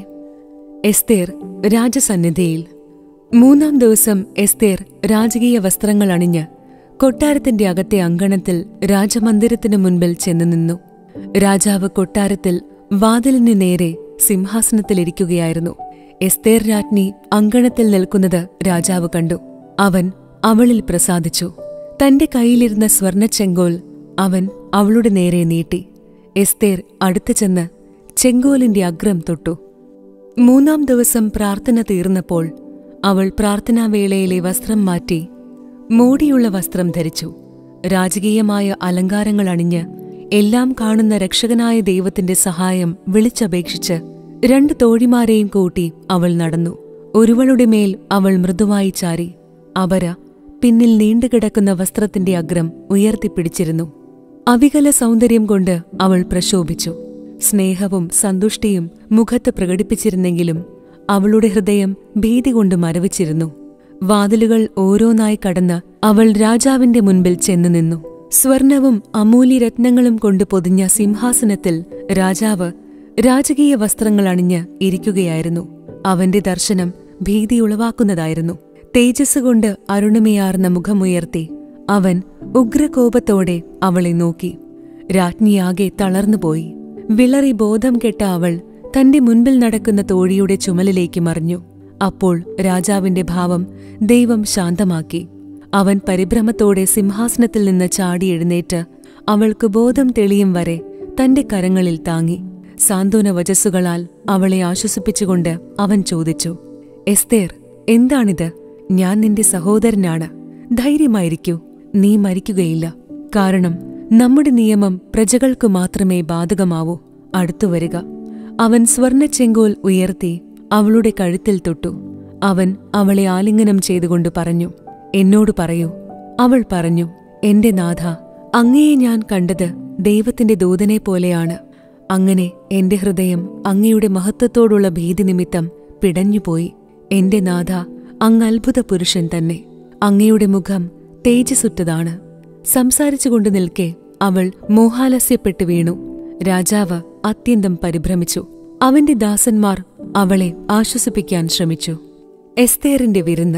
എസ്തേർ രാജസന്നിധിയിൽ മൂന്നാം ദിവസം എസ്തേർ രാജകീയ വസ്ത്രങ്ങൾ അണിഞ്ഞ് കൊട്ടാരത്തിന്റെ അകത്തെ അങ്കണത്തിൽ രാജമന്ദിരത്തിനു മുൻപിൽ ചെന്നു നിന്നു രാജാവ് കൊട്ടാരത്തിൽ വാതിലിന് നേരെ സിംഹാസനത്തിലിരിക്കുകയായിരുന്നു എസ്തേർ രാജ്ഞി അങ്കണത്തിൽ നിൽക്കുന്നത് രാജാവ് കണ്ടു അവൻ അവളിൽ പ്രസാദിച്ചു തന്റെ കയ്യിലിരുന്ന സ്വർണച്ചെങ്കോൽ അവൻ അവളുടെ നേരെ നീട്ടി എസ്തേർ അടുത്തു ചെന്ന് ചെങ്കോലിന്റെ അഗ്രം തൊട്ടു മൂന്നാം ദിവസം പ്രാർത്ഥന തീർന്നപ്പോൾ അവൾ പ്രാർത്ഥനാവേളയിലെ വസ്ത്രം മാറ്റി മോടിയുള്ള വസ്ത്രം ധരിച്ചു രാജകീയമായ അലങ്കാരങ്ങൾ അണിഞ്ഞ് എല്ലാം കാണുന്ന രക്ഷകനായ ദൈവത്തിന്റെ സഹായം വിളിച്ചപേക്ഷിച്ച് രണ്ട് തോഴിമാരെയും കൂട്ടി അവൾ നടന്നു ഒരുവളുടെ മേൽ അവൾ മൃദുവായി ചാരി അപര പിന്നിൽ നീണ്ടുകിടക്കുന്ന വസ്ത്രത്തിന്റെ അഗ്രം ഉയർത്തിപ്പിടിച്ചിരുന്നു അവികല സൗന്ദര്യം കൊണ്ട് അവൾ പ്രശോഭിച്ചു സ്നേഹവും സന്തുഷ്ടിയും മുഖത്ത് പ്രകടിപ്പിച്ചിരുന്നെങ്കിലും അവളുടെ ഹൃദയം ഭീതി കൊണ്ട് മരവിച്ചിരുന്നു വാതിലുകൾ ഓരോന്നായി കടന്ന് അവൾ രാജാവിന്റെ മുൻപിൽ ചെന്നു നിന്നു സ്വർണവും അമൂല്യരത്നങ്ങളും കൊണ്ട് പൊതിഞ്ഞ സിംഹാസനത്തിൽ രാജാവ് രാജകീയ വസ്ത്രങ്ങൾ അണിഞ്ഞ് ഇരിക്കുകയായിരുന്നു അവന്റെ ദർശനം ഭീതിയുളവാക്കുന്നതായിരുന്നു തേജസ് കൊണ്ട് അരുണിമയാർന്ന മുഖമുയർത്തി അവൻ ഉഗ്രകോപത്തോടെ അവളെ നോക്കി രാജ്ഞിയാകെ തളർന്നുപോയി വിളറി ബോധം കെട്ട അവൾ തന്റെ മുൻപിൽ നടക്കുന്ന തോഴിയുടെ ചുമലിലേക്ക് മറിഞ്ഞു അപ്പോൾ രാജാവിന്റെ ഭാവം ദൈവം ശാന്തമാക്കി അവൻ പരിഭ്രമത്തോടെ സിംഹാസനത്തിൽ നിന്ന് ചാടി എഴുന്നേറ്റ് അവൾക്ക് ബോധം തെളിയും വരെ തന്റെ കരങ്ങളിൽ താങ്ങി സാന്ത്വന വചസ്സുകളാൽ അവളെ ആശ്വസിപ്പിച്ചുകൊണ്ട് അവൻ ചോദിച്ചു എസ്തേർ എന്താണിത് ഞാൻ നിന്റെ സഹോദരനാണ് ധൈര്യമായിരിക്കൂ നീ മരിക്കുകയില്ല കാരണം നമ്മുടെ നിയമം പ്രജകൾക്കു മാത്രമേ ബാധകമാവൂ അടുത്തുവരിക അവൻ സ്വർണച്ചെങ്കോൽ ഉയർത്തി അവളുടെ കഴുത്തിൽ തൊട്ടു അവൻ അവളെ ആലിംഗനം ചെയ്തുകൊണ്ട് പറഞ്ഞു എന്നോട് പറയൂ അവൾ പറഞ്ഞു എന്റെ നാഥ അങ്ങയെ ഞാൻ കണ്ടത് ദൈവത്തിന്റെ ദൂതനെ പോലെയാണ് അങ്ങനെ എന്റെ ഹൃദയം അങ്ങയുടെ മഹത്വത്തോടുള്ള ഭീതി നിമിത്തം പിടഞ്ഞുപോയി എന്റെ നാഥ അങ്ങ് അത്ഭുത പുരുഷൻ തന്നെ അങ്ങയുടെ മുഖം തേജസ്സുറ്റതാണ് സംസാരിച്ചുകൊണ്ട് നിൽക്കെ അവൾ മോഹാലസ്യപ്പെട്ടു വീണു രാജാവ് അത്യന്തം പരിഭ്രമിച്ചു അവന്റെ ദാസന്മാർ അവളെ ആശ്വസിപ്പിക്കാൻ ശ്രമിച്ചു എസ്തേറിന്റെ വിരുന്ന്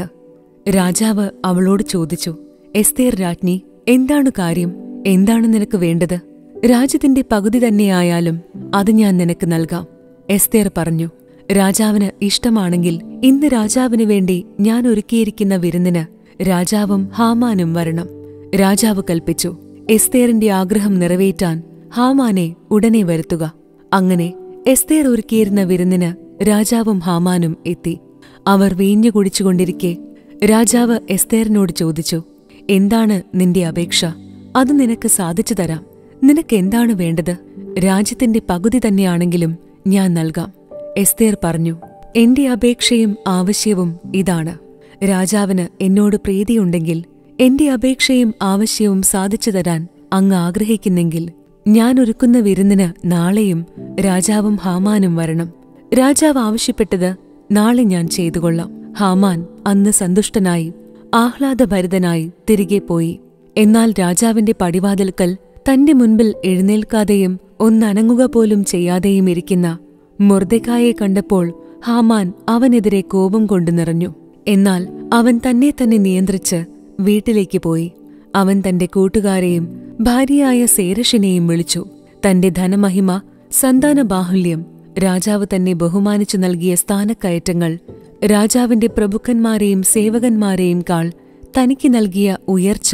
രാജാവ് അവളോട് ചോദിച്ചു എസ്തേർ രാജ്ഞി എന്താണ് കാര്യം എന്താണ് നിനക്ക് വേണ്ടത് രാജ്യത്തിന്റെ പകുതി തന്നെയായാലും അത് ഞാൻ നിനക്ക് നൽകാം എസ്തേർ പറഞ്ഞു രാജാവിന് ഇഷ്ടമാണെങ്കിൽ ഇന്ന് രാജാവിന് വേണ്ടി ഞാൻ ഒരുക്കിയിരിക്കുന്ന വിരുന്നിന് രാജാവും ഹാമാനും വരണം രാജാവ് കൽപ്പിച്ചു എസ്തേറിന്റെ ആഗ്രഹം നിറവേറ്റാൻ ഹാമാനെ ഉടനെ വരുത്തുക അങ്ങനെ എസ്തേർ ഒരുക്കിയിരുന്ന വിരുന്നിന് രാജാവും ഹാമാനും എത്തി അവർ വീഞ്ഞു കുടിച്ചുകൊണ്ടിരിക്കെ രാജാവ് എസ്തേറിനോട് ചോദിച്ചു എന്താണ് നിന്റെ അപേക്ഷ അത് നിനക്ക് സാധിച്ചു തരാം നിനക്ക് എന്താണ് വേണ്ടത് രാജ്യത്തിന്റെ പകുതി തന്നെയാണെങ്കിലും ഞാൻ നൽകാം എസ്തേർ പറഞ്ഞു എന്റെ അപേക്ഷയും ആവശ്യവും ഇതാണ് രാജാവിന് എന്നോട് പ്രീതിയുണ്ടെങ്കിൽ എന്റെ അപേക്ഷയും ആവശ്യവും സാധിച്ചു തരാൻ അങ്ങ് ആഗ്രഹിക്കുന്നെങ്കിൽ ഞാൻ ഒരുക്കുന്ന വിരുന്നിന് നാളെയും രാജാവും ഹാമാനും വരണം രാജാവ് ആവശ്യപ്പെട്ടത് നാളെ ഞാൻ ചെയ്തുകൊള്ളാം ഹാമാൻ അന്ന് സന്തുഷ്ടനായി ആഹ്ലാദഭരിതനായി തിരികെ പോയി എന്നാൽ രാജാവിന്റെ പടിവാതിൽക്കൽ തന്റെ മുൻപിൽ എഴുന്നേൽക്കാതെയും ഒന്നനങ്ങുക പോലും ചെയ്യാതെയും ഇരിക്കുന്ന മുർദക്കായെ കണ്ടപ്പോൾ ഹാമാൻ അവനെതിരെ കോപം കൊണ്ടു നിറഞ്ഞു എന്നാൽ അവൻ തന്നെ തന്നെ നിയന്ത്രിച്ച് വീട്ടിലേക്ക് പോയി അവൻ തന്റെ കൂട്ടുകാരെയും ഭാര്യയായ സേരഷിനെയും വിളിച്ചു തന്റെ ധനമഹിമ സന്താന ബാഹുല്യം രാജാവ് തന്നെ ബഹുമാനിച്ചു നൽകിയ സ്ഥാനക്കയറ്റങ്ങൾ രാജാവിന്റെ പ്രഭുക്കന്മാരെയും സേവകന്മാരെയും കാൾ തനിക്ക് നൽകിയ ഉയർച്ച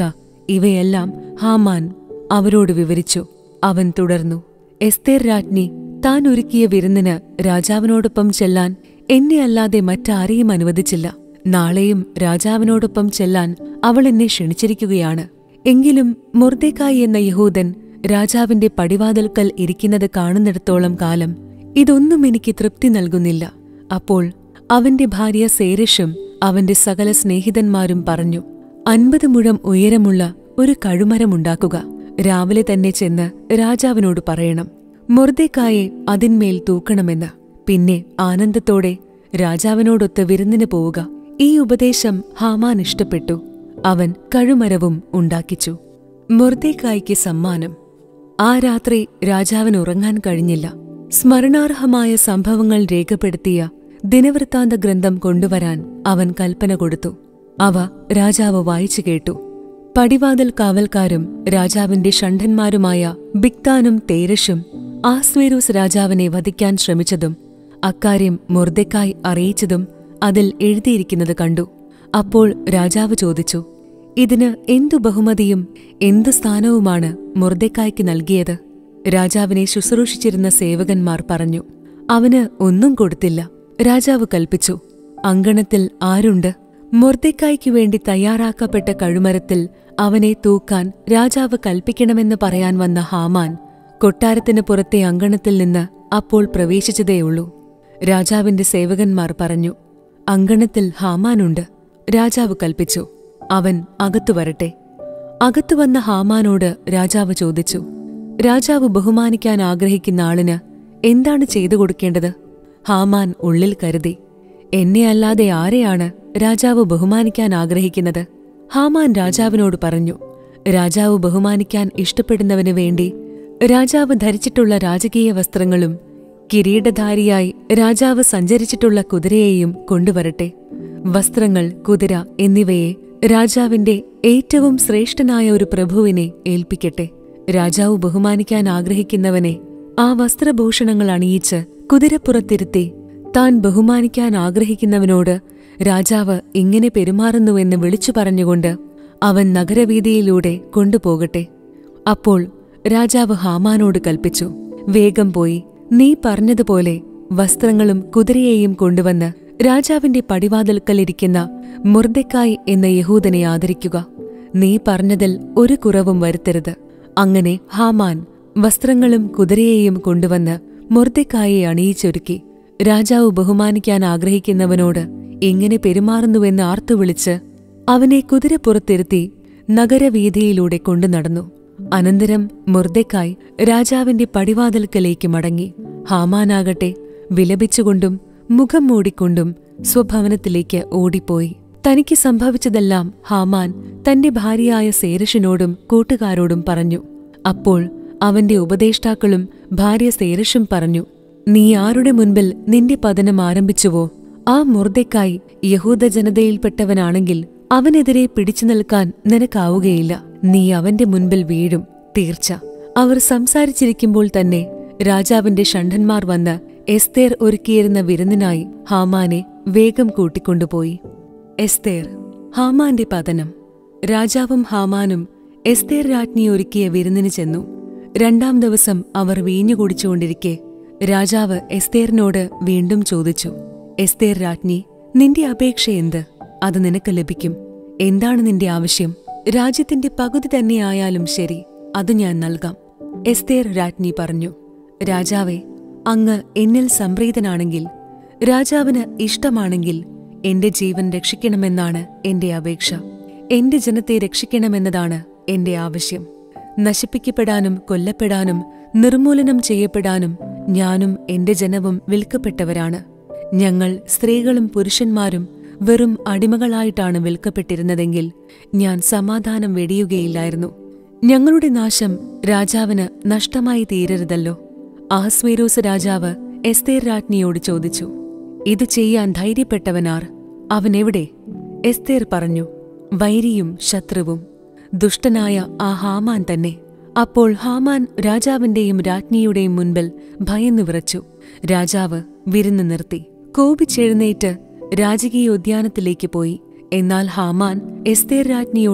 ഇവയെല്ലാം ഹാമാൻ അവരോട് വിവരിച്ചു അവൻ തുടർന്നു എസ്തേർ രാജ്ഞി താൻ ഒരുക്കിയ വിരുന്നിന് രാജാവിനോടൊപ്പം ചെല്ലാൻ എന്നെ അല്ലാതെ മറ്റാരെയും അനുവദിച്ചില്ല നാളെയും രാജാവിനോടൊപ്പം ചെല്ലാൻ അവൾ എന്നെ ക്ഷണിച്ചിരിക്കുകയാണ് എങ്കിലും മുർദേക്കായി എന്ന യഹൂദൻ രാജാവിന്റെ പടിവാതിൽക്കൽ ഇരിക്കുന്നത് കാണുന്നിടത്തോളം കാലം ഇതൊന്നും എനിക്ക് തൃപ്തി നൽകുന്നില്ല അപ്പോൾ അവന്റെ ഭാര്യ സേരഷും അവന്റെ സകല സ്നേഹിതന്മാരും പറഞ്ഞു അൻപത് മുഴം ഉയരമുള്ള ഒരു കഴുമരമുണ്ടാക്കുക രാവിലെ തന്നെ ചെന്ന് രാജാവിനോട് പറയണം മൊർദേക്കായെ അതിന്മേൽ തൂക്കണമെന്ന് പിന്നെ ആനന്ദത്തോടെ രാജാവിനോടൊത്ത് വിരുന്നിന് പോവുക ഈ ഉപദേശം ഹാമാൻ ഇഷ്ടപ്പെട്ടു അവൻ കഴുമരവും ഉണ്ടാക്കിച്ചു മൊർദേക്കായ്ക്ക് സമ്മാനം ആ രാത്രി രാജാവിന് ഉറങ്ങാൻ കഴിഞ്ഞില്ല സ്മരണാർഹമായ സംഭവങ്ങൾ രേഖപ്പെടുത്തിയ ദിനവൃത്താന്ത ഗ്രന്ഥം കൊണ്ടുവരാൻ അവൻ കൽപ്പന കൊടുത്തു അവ രാജാവ് വായിച്ചു കേട്ടു പടിവാതിൽ കാവൽക്കാരും രാജാവിന്റെ ഷണ്ഡന്മാരുമായ ബിക്താനും തേരഷും ആസ്വേരൂസ് രാജാവിനെ വധിക്കാൻ ശ്രമിച്ചതും അക്കാര്യം മൊർദെക്കായ് അറിയിച്ചതും അതിൽ എഴുതിയിരിക്കുന്നത് കണ്ടു അപ്പോൾ രാജാവ് ചോദിച്ചു ഇതിന് എന്തു ബഹുമതിയും എന്തു സ്ഥാനവുമാണ് മൊർദെക്കായ്ക്ക് നൽകിയത് രാജാവിനെ ശുശ്രൂഷിച്ചിരുന്ന സേവകന്മാർ പറഞ്ഞു അവന് ഒന്നും കൊടുത്തില്ല രാജാവ് കൽപ്പിച്ചു അങ്കണത്തിൽ ആരുണ്ട് മൊർദെക്കായ്ക്കു വേണ്ടി തയ്യാറാക്കപ്പെട്ട കഴുമരത്തിൽ അവനെ തൂക്കാൻ രാജാവ് കൽപ്പിക്കണമെന്ന് പറയാൻ വന്ന ഹാമാൻ കൊട്ടാരത്തിന് പുറത്തെ അങ്കണത്തിൽ നിന്ന് അപ്പോൾ പ്രവേശിച്ചതേയുള്ളൂ രാജാവിന്റെ സേവകന്മാർ പറഞ്ഞു അങ്കണത്തിൽ ഹാമാനുണ്ട് രാജാവ് കൽപ്പിച്ചു അവൻ അകത്തു വരട്ടെ അകത്തു വന്ന ഹാമാനോട് രാജാവ് ചോദിച്ചു രാജാവ് ബഹുമാനിക്കാൻ ആഗ്രഹിക്കുന്ന ആളിന് എന്താണ് ചെയ്തു കൊടുക്കേണ്ടത് ഹാമാൻ ഉള്ളിൽ കരുതി എന്നെ അല്ലാതെ ആരെയാണ് രാജാവ് ബഹുമാനിക്കാൻ ആഗ്രഹിക്കുന്നത് ഹാമാൻ രാജാവിനോട് പറഞ്ഞു രാജാവ് ബഹുമാനിക്കാൻ ഇഷ്ടപ്പെടുന്നവന് വേണ്ടി രാജാവ് ധരിച്ചിട്ടുള്ള രാജകീയ വസ്ത്രങ്ങളും കിരീടധാരിയായി രാജാവ് സഞ്ചരിച്ചിട്ടുള്ള കുതിരയെയും കൊണ്ടുവരട്ടെ വസ്ത്രങ്ങൾ കുതിര എന്നിവയെ രാജാവിന്റെ ഏറ്റവും ശ്രേഷ്ഠനായ ഒരു പ്രഭുവിനെ ഏൽപ്പിക്കട്ടെ രാജാവ് ബഹുമാനിക്കാൻ ആഗ്രഹിക്കുന്നവനെ ആ വസ്ത്രഭൂഷണങ്ങൾ അണിയിച്ച് കുതിരപ്പുറത്തിരുത്തി താൻ ബഹുമാനിക്കാൻ ആഗ്രഹിക്കുന്നവനോട് രാജാവ് ഇങ്ങനെ പെരുമാറുന്നുവെന്ന് വിളിച്ചു പറഞ്ഞുകൊണ്ട് അവൻ നഗരവീതിയിലൂടെ കൊണ്ടുപോകട്ടെ അപ്പോൾ രാജാവ് ഹാമാനോട് കൽപ്പിച്ചു വേഗം പോയി നീ പറഞ്ഞതുപോലെ വസ്ത്രങ്ങളും കുതിരയെയും കൊണ്ടുവന്ന് രാജാവിന്റെ പടിവാതിൽക്കലിരിക്കുന്ന മുർദെക്കായ് എന്ന യഹൂദനെ ആദരിക്കുക നീ പറഞ്ഞതിൽ ഒരു കുറവും വരുത്തരുത് അങ്ങനെ ഹാമാൻ വസ്ത്രങ്ങളും കുതിരയെയും കൊണ്ടുവന്ന് മുർദെക്കായെ അണിയിച്ചൊരുക്കി രാജാവ് ബഹുമാനിക്കാൻ ആഗ്രഹിക്കുന്നവനോട് എങ്ങനെ പെരുമാറുന്നുവെന്ന് ആർത്തുവിളിച്ച് അവനെ കുതിരപ്പുറത്തിരുത്തി നഗരവീഥിയിലൂടെ കൊണ്ടു നടന്നു അനന്തരം മുർദെക്കായ് രാജാവിന്റെ പടിവാതിൽക്കലേക്ക് മടങ്ങി ഹാമാനാകട്ടെ വിലപിച്ചുകൊണ്ടും മുഖം മൂടിക്കൊണ്ടും സ്വഭവനത്തിലേക്ക് ഓടിപ്പോയി തനിക്ക് സംഭവിച്ചതെല്ലാം ഹാമാൻ തന്റെ ഭാര്യയായ സേരഷിനോടും കൂട്ടുകാരോടും പറഞ്ഞു അപ്പോൾ അവന്റെ ഉപദേഷ്ടാക്കളും ഭാര്യ സേരഷും പറഞ്ഞു നീ ആരുടെ മുൻപിൽ നിന്റെ പതനം ആരംഭിച്ചുവോ ആ മുർദെക്കായി യഹൂദ ജനതയിൽപ്പെട്ടവനാണെങ്കിൽ അവനെതിരെ പിടിച്ചു നിൽക്കാൻ നിനക്കാവുകയില്ല നീ അവന്റെ മുൻപിൽ വീഴും തീർച്ച അവർ സംസാരിച്ചിരിക്കുമ്പോൾ തന്നെ രാജാവിന്റെ ഷണ്ഡന്മാർ വന്ന് എസ്തേർ ഒരുക്കിയിരുന്ന വിരുന്നിനായി ഹാമാനെ വേഗം കൂട്ടിക്കൊണ്ടുപോയി എസ്തേർ ഹാമാന്റെ പതനം രാജാവും ഹാമാനും എസ്തേർ രാജ്ഞി ഒരുക്കിയ വിരുന്നിന് ചെന്നു രണ്ടാം ദിവസം അവർ വീഞ്ഞു കുടിച്ചുകൊണ്ടിരിക്കെ രാജാവ് എസ്തേറിനോട് വീണ്ടും ചോദിച്ചു എസ്തേർ രാജ്ഞി നിന്റെ അപേക്ഷ എന്ത് അത് നിനക്ക് ലഭിക്കും എന്താണ് നിന്റെ ആവശ്യം രാജ്യത്തിന്റെ പകുതി തന്നെയായാലും ശരി അത് ഞാൻ നൽകാം എസ്തേർ രാജ്ഞി പറഞ്ഞു രാജാവേ അങ്ങ് എന്നിൽ സംപ്രീതനാണെങ്കിൽ രാജാവിന് ഇഷ്ടമാണെങ്കിൽ എന്റെ ജീവൻ രക്ഷിക്കണമെന്നാണ് എന്റെ അപേക്ഷ എന്റെ ജനത്തെ രക്ഷിക്കണമെന്നതാണ് എന്റെ ആവശ്യം നശിപ്പിക്കപ്പെടാനും കൊല്ലപ്പെടാനും നിർമൂലനം ചെയ്യപ്പെടാനും ഞാനും എന്റെ ജനവും വിൽക്കപ്പെട്ടവരാണ് ഞങ്ങൾ സ്ത്രീകളും പുരുഷന്മാരും വെറും അടിമകളായിട്ടാണ് വിൽക്കപ്പെട്ടിരുന്നതെങ്കിൽ ഞാൻ സമാധാനം വെടിയുകയില്ലായിരുന്നു ഞങ്ങളുടെ നാശം രാജാവിന് നഷ്ടമായി തീരരുതല്ലോ ആഹ്സ്വേരോസ് രാജാവ് എസ്തേർ രാജ്ഞിയോട് ചോദിച്ചു ഇത് ചെയ്യാൻ ധൈര്യപ്പെട്ടവനാർ അവനെവിടെ എസ്തേർ പറഞ്ഞു വൈരിയും ശത്രുവും ദുഷ്ടനായ ആ ഹാമാൻ തന്നെ അപ്പോൾ ഹാമാൻ രാജാവിന്റെയും രാജ്ഞിയുടെയും മുൻപിൽ ഭയന്നു വിറച്ചു രാജാവ് വിരുന്ന് നിർത്തി കോപിച്ചെഴുന്നേറ്റ് രാജകീയോദ്യാനത്തിലേക്ക് പോയി എന്നാൽ ഹാമാൻ എസ്തേർ രാജ്ഞിയോട്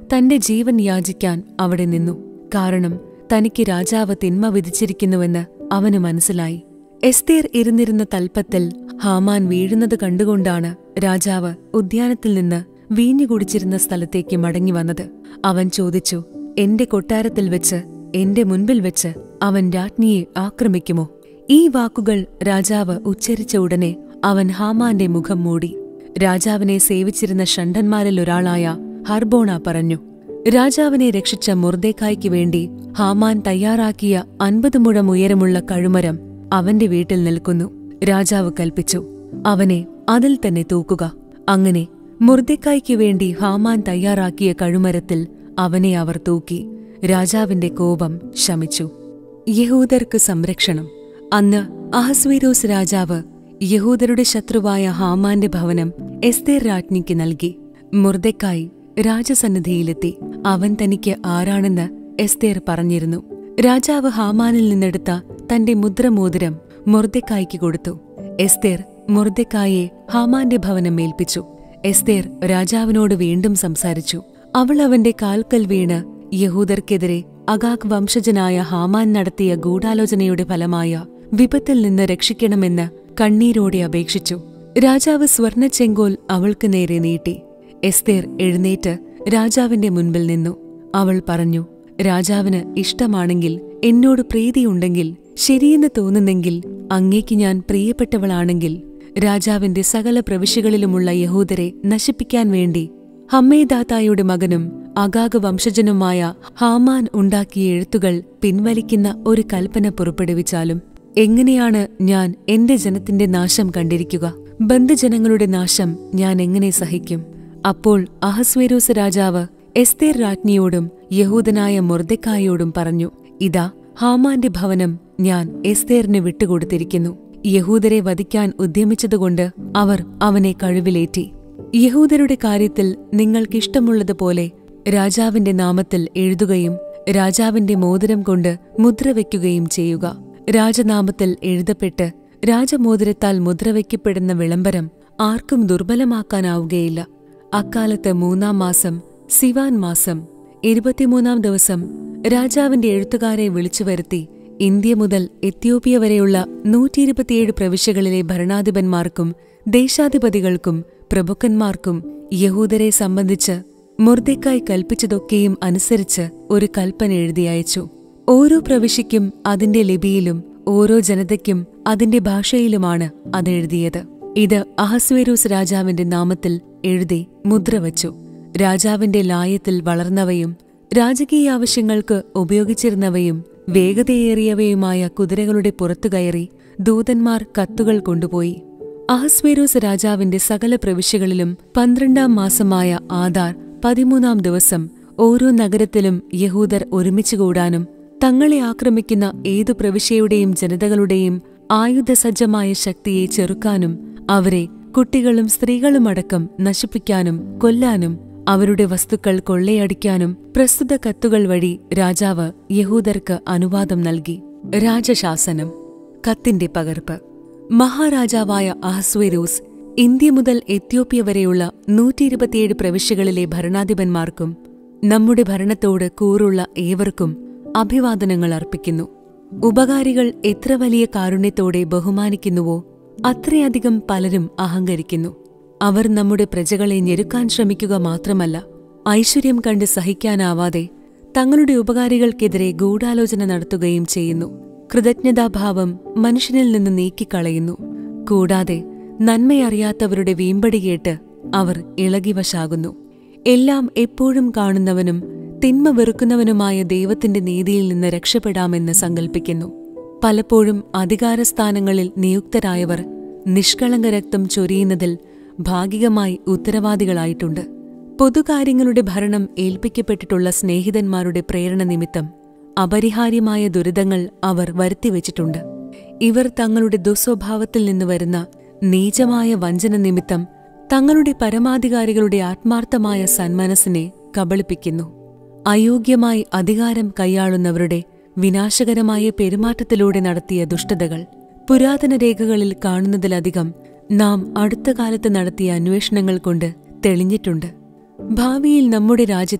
തന്റെ ജീവൻ യാചിക്കാൻ അവിടെ നിന്നു കാരണം തനിക്ക് രാജാവ് തിന്മ വിധിച്ചിരിക്കുന്നുവെന്ന് അവന് മനസ്സിലായി എസ്തേർ ഇരുന്നിരുന്ന തൽപ്പത്തിൽ ഹാമാൻ വീഴുന്നത് കണ്ടുകൊണ്ടാണ് രാജാവ് ഉദ്യാനത്തിൽ നിന്ന് വീഞ്ഞു കുടിച്ചിരുന്ന സ്ഥലത്തേക്ക് മടങ്ങി വന്നത് അവൻ ചോദിച്ചു എന്റെ കൊട്ടാരത്തിൽ വെച്ച് എന്റെ മുൻപിൽ വെച്ച് അവൻ രാജ്ഞിയെ ആക്രമിക്കുമോ ഈ വാക്കുകൾ രാജാവ് ഉച്ചരിച്ച ഉടനെ അവൻ ഹാമാന്റെ മുഖം മൂടി രാജാവിനെ സേവിച്ചിരുന്ന ഷണ്ടന്മാരിൽ ഒരാളായ ഹർബോണ പറഞ്ഞു രാജാവിനെ രക്ഷിച്ച മുർദേക്കായ്ക്ക് വേണ്ടി ഹാമാൻ തയ്യാറാക്കിയ അൻപത് മുഴം ഉയരമുള്ള കഴുമരം അവന്റെ വീട്ടിൽ നിൽക്കുന്നു രാജാവ് കൽപ്പിച്ചു അവനെ അതിൽ തന്നെ തൂക്കുക അങ്ങനെ മുർദേക്കായ്ക്ക് വേണ്ടി ഹാമാൻ തയ്യാറാക്കിയ കഴുമരത്തിൽ അവനെ അവർ തൂക്കി രാജാവിന്റെ കോപം ശമിച്ചു യഹൂദർക്ക് സംരക്ഷണം അന്ന് അഹസ്വീരോസ് രാജാവ് യഹൂദരുടെ ശത്രുവായ ഹാമാന്റെ ഭവനം എസ്തേർ രാജ്ഞിക്ക് നൽകി മുർദെക്കായി രാജസന്നിധിയിലെത്തി അവൻ തനിക്ക് ആരാണെന്ന് എസ്തേർ പറഞ്ഞിരുന്നു രാജാവ് ഹാമാനിൽ നിന്നെടുത്ത തന്റെ മുദ്രമോതിരം മുർദെക്കായ്ക്ക് കൊടുത്തു എസ്തേർ മുർദെക്കായെ ഹാമാന്റെ ഭവനം ഏൽപ്പിച്ചു എസ്തേർ രാജാവിനോട് വീണ്ടും സംസാരിച്ചു അവൾ അവന്റെ കാൽക്കൽ വീണ് യഹൂദർക്കെതിരെ അഗാഗ് വംശജനായ ഹാമാൻ നടത്തിയ ഗൂഢാലോചനയുടെ ഫലമായ വിപത്തിൽ നിന്ന് രക്ഷിക്കണമെന്ന് കണ്ണീരോടെ അപേക്ഷിച്ചു രാജാവ് സ്വർണച്ചെങ്കോൽ അവൾക്ക് നേരെ നീട്ടി എസ്തേർ എഴുന്നേറ്റ് രാജാവിന്റെ മുൻപിൽ നിന്നു അവൾ പറഞ്ഞു രാജാവിന് ഇഷ്ടമാണെങ്കിൽ എന്നോട് പ്രീതിയുണ്ടെങ്കിൽ ശരിയെന്ന് തോന്നുന്നെങ്കിൽ അങ്ങേക്ക് ഞാൻ പ്രിയപ്പെട്ടവളാണെങ്കിൽ രാജാവിന്റെ സകല പ്രവിശ്യകളിലുമുള്ള യഹൂദരെ നശിപ്പിക്കാൻ വേണ്ടി ഹമ്മേദാത്തായുടെ മകനും അഗാഗ് വംശജനുമായ ഹാമാൻ ഉണ്ടാക്കിയ എഴുത്തുകൾ പിൻവലിക്കുന്ന ഒരു കൽപ്പന പുറപ്പെടുവിച്ചാലും എങ്ങനെയാണ് ഞാൻ എന്റെ ജനത്തിന്റെ നാശം കണ്ടിരിക്കുക ബന്ധുജനങ്ങളുടെ നാശം ഞാൻ എങ്ങനെ സഹിക്കും അപ്പോൾ അഹസ്വേരോസ് രാജാവ് എസ്തേർ രാജ്ഞിയോടും യഹൂദനായ മൊർദെക്കായോടും പറഞ്ഞു ഇതാ ഹാമാന്റെ ഭവനം ഞാൻ എസ്തേറിന് വിട്ടുകൊടുത്തിരിക്കുന്നു യഹൂദരെ വധിക്കാൻ ഉദ്യമിച്ചതുകൊണ്ട് അവർ അവനെ കഴിവിലേറ്റി യഹൂദരുടെ കാര്യത്തിൽ നിങ്ങൾക്കിഷ്ടമുള്ളതുപോലെ രാജാവിന്റെ നാമത്തിൽ എഴുതുകയും രാജാവിന്റെ മോതിരം കൊണ്ട് മുദ്രവെക്കുകയും ചെയ്യുക രാജനാമത്തിൽ എഴുതപ്പെട്ട് രാജമോതിരത്താൽ മുദ്രവയ്ക്കപ്പെടുന്ന വിളംബരം ആർക്കും ദുർബലമാക്കാനാവുകയില്ല അക്കാലത്ത് മൂന്നാം മാസം സിവാൻ മാസം ഇരുപത്തിമൂന്നാം ദിവസം രാജാവിന്റെ എഴുത്തുകാരെ വിളിച്ചു വരുത്തി ഇന്ത്യ മുതൽ എത്യോപ്യ വരെയുള്ള നൂറ്റിയിരുപത്തിയേഴ് പ്രവിശ്യകളിലെ ഭരണാധിപന്മാർക്കും ദേശാധിപതികൾക്കും പ്രഭുക്കന്മാർക്കും യഹൂദരെ സംബന്ധിച്ച് മുർദെക്കായി കൽപ്പിച്ചതൊക്കെയും അനുസരിച്ച് ഒരു കൽപ്പന എഴുതി അയച്ചു ഓരോ പ്രവിശ്യയ്ക്കും അതിന്റെ ലിപിയിലും ഓരോ ജനതയ്ക്കും അതിന്റെ ഭാഷയിലുമാണ് അതെഴുതിയത് ഇത് അഹസ്വേരൂസ് രാജാവിന്റെ നാമത്തിൽ എഴുതി മുദ്രവച്ചു രാജാവിന്റെ ലായത്തിൽ വളർന്നവയും രാജകീയ ആവശ്യങ്ങൾക്ക് ഉപയോഗിച്ചിരുന്നവയും വേഗതയേറിയവയുമായ കുതിരകളുടെ പുറത്തുകയറി ദൂതന്മാർ കത്തുകൾ കൊണ്ടുപോയി അഹസ്വേരോസ് രാജാവിന്റെ സകല പ്രവിശ്യകളിലും പന്ത്രണ്ടാം മാസമായ ആധാർ പതിമൂന്നാം ദിവസം ഓരോ നഗരത്തിലും യഹൂദർ ഒരുമിച്ചുകൂടാനും തങ്ങളെ ആക്രമിക്കുന്ന ഏതു പ്രവിശ്യയുടെയും ജനതകളുടെയും ആയുധസജ്ജമായ ശക്തിയെ ചെറുക്കാനും അവരെ കുട്ടികളും സ്ത്രീകളുമടക്കം നശിപ്പിക്കാനും കൊല്ലാനും അവരുടെ വസ്തുക്കൾ കൊള്ളയടിക്കാനും പ്രസ്തുത കത്തുകൾ വഴി രാജാവ് യഹൂദർക്ക് അനുവാദം നൽകി രാജശാസനം കത്തിന്റെ പകർപ്പ് മഹാരാജാവായ അഹസ്വേരൂസ് ഇന്ത്യ മുതൽ എത്യോപ്യ വരെയുള്ള നൂറ്റിയിരുപത്തിയേഴ് പ്രവിശ്യകളിലെ ഭരണാധിപന്മാർക്കും നമ്മുടെ ഭരണത്തോട് കൂറുള്ള ഏവർക്കും അഭിവാദനങ്ങൾ അർപ്പിക്കുന്നു ഉപകാരികൾ എത്ര വലിയ കാരുണ്യത്തോടെ ബഹുമാനിക്കുന്നുവോ അത്രയധികം പലരും അഹങ്കരിക്കുന്നു അവർ നമ്മുടെ പ്രജകളെ ഞെരുക്കാൻ ശ്രമിക്കുക മാത്രമല്ല ഐശ്വര്യം കണ്ട് സഹിക്കാനാവാതെ തങ്ങളുടെ ഉപകാരികൾക്കെതിരെ ഗൂഢാലോചന നടത്തുകയും ചെയ്യുന്നു കൃതജ്ഞതാഭാവം മനുഷ്യനിൽ നിന്ന് നീക്കിക്കളയുന്നു കൂടാതെ നന്മയറിയാത്തവരുടെ വീമ്പടി കേട്ട് അവർ ഇളകിവശാകുന്നു എല്ലാം എപ്പോഴും കാണുന്നവനും തിന്മ വെറുക്കുന്നവനുമായ ദൈവത്തിന്റെ നീതിയിൽ നിന്ന് രക്ഷപ്പെടാമെന്ന് സങ്കൽപ്പിക്കുന്നു പലപ്പോഴും അധികാരസ്ഥാനങ്ങളിൽ നിയുക്തരായവർ നിഷ്കളങ്ക രക്തം ചൊരിയുന്നതിൽ ഭാഗികമായി ഉത്തരവാദികളായിട്ടുണ്ട് പൊതുകാര്യങ്ങളുടെ ഭരണം ഏൽപ്പിക്കപ്പെട്ടിട്ടുള്ള സ്നേഹിതന്മാരുടെ പ്രേരണ നിമിത്തം അപരിഹാര്യമായ ദുരിതങ്ങൾ അവർ വരുത്തിവെച്ചിട്ടുണ്ട് ഇവർ തങ്ങളുടെ ദുസ്വഭാവത്തിൽ നിന്ന് വരുന്ന നീചമായ വഞ്ചന നിമിത്തം തങ്ങളുടെ പരമാധികാരികളുടെ ആത്മാർത്ഥമായ സന്മനസ്സിനെ കബളിപ്പിക്കുന്നു അയോഗ്യമായി അധികാരം കൈയാളുന്നവരുടെ വിനാശകരമായ പെരുമാറ്റത്തിലൂടെ നടത്തിയ ദുഷ്ടതകൾ പുരാതന രേഖകളിൽ കാണുന്നതിലധികം നാം അടുത്ത കാലത്ത് നടത്തിയ അന്വേഷണങ്ങൾ കൊണ്ട് തെളിഞ്ഞിട്ടുണ്ട് ഭാവിയിൽ നമ്മുടെ രാജ്യത്ത്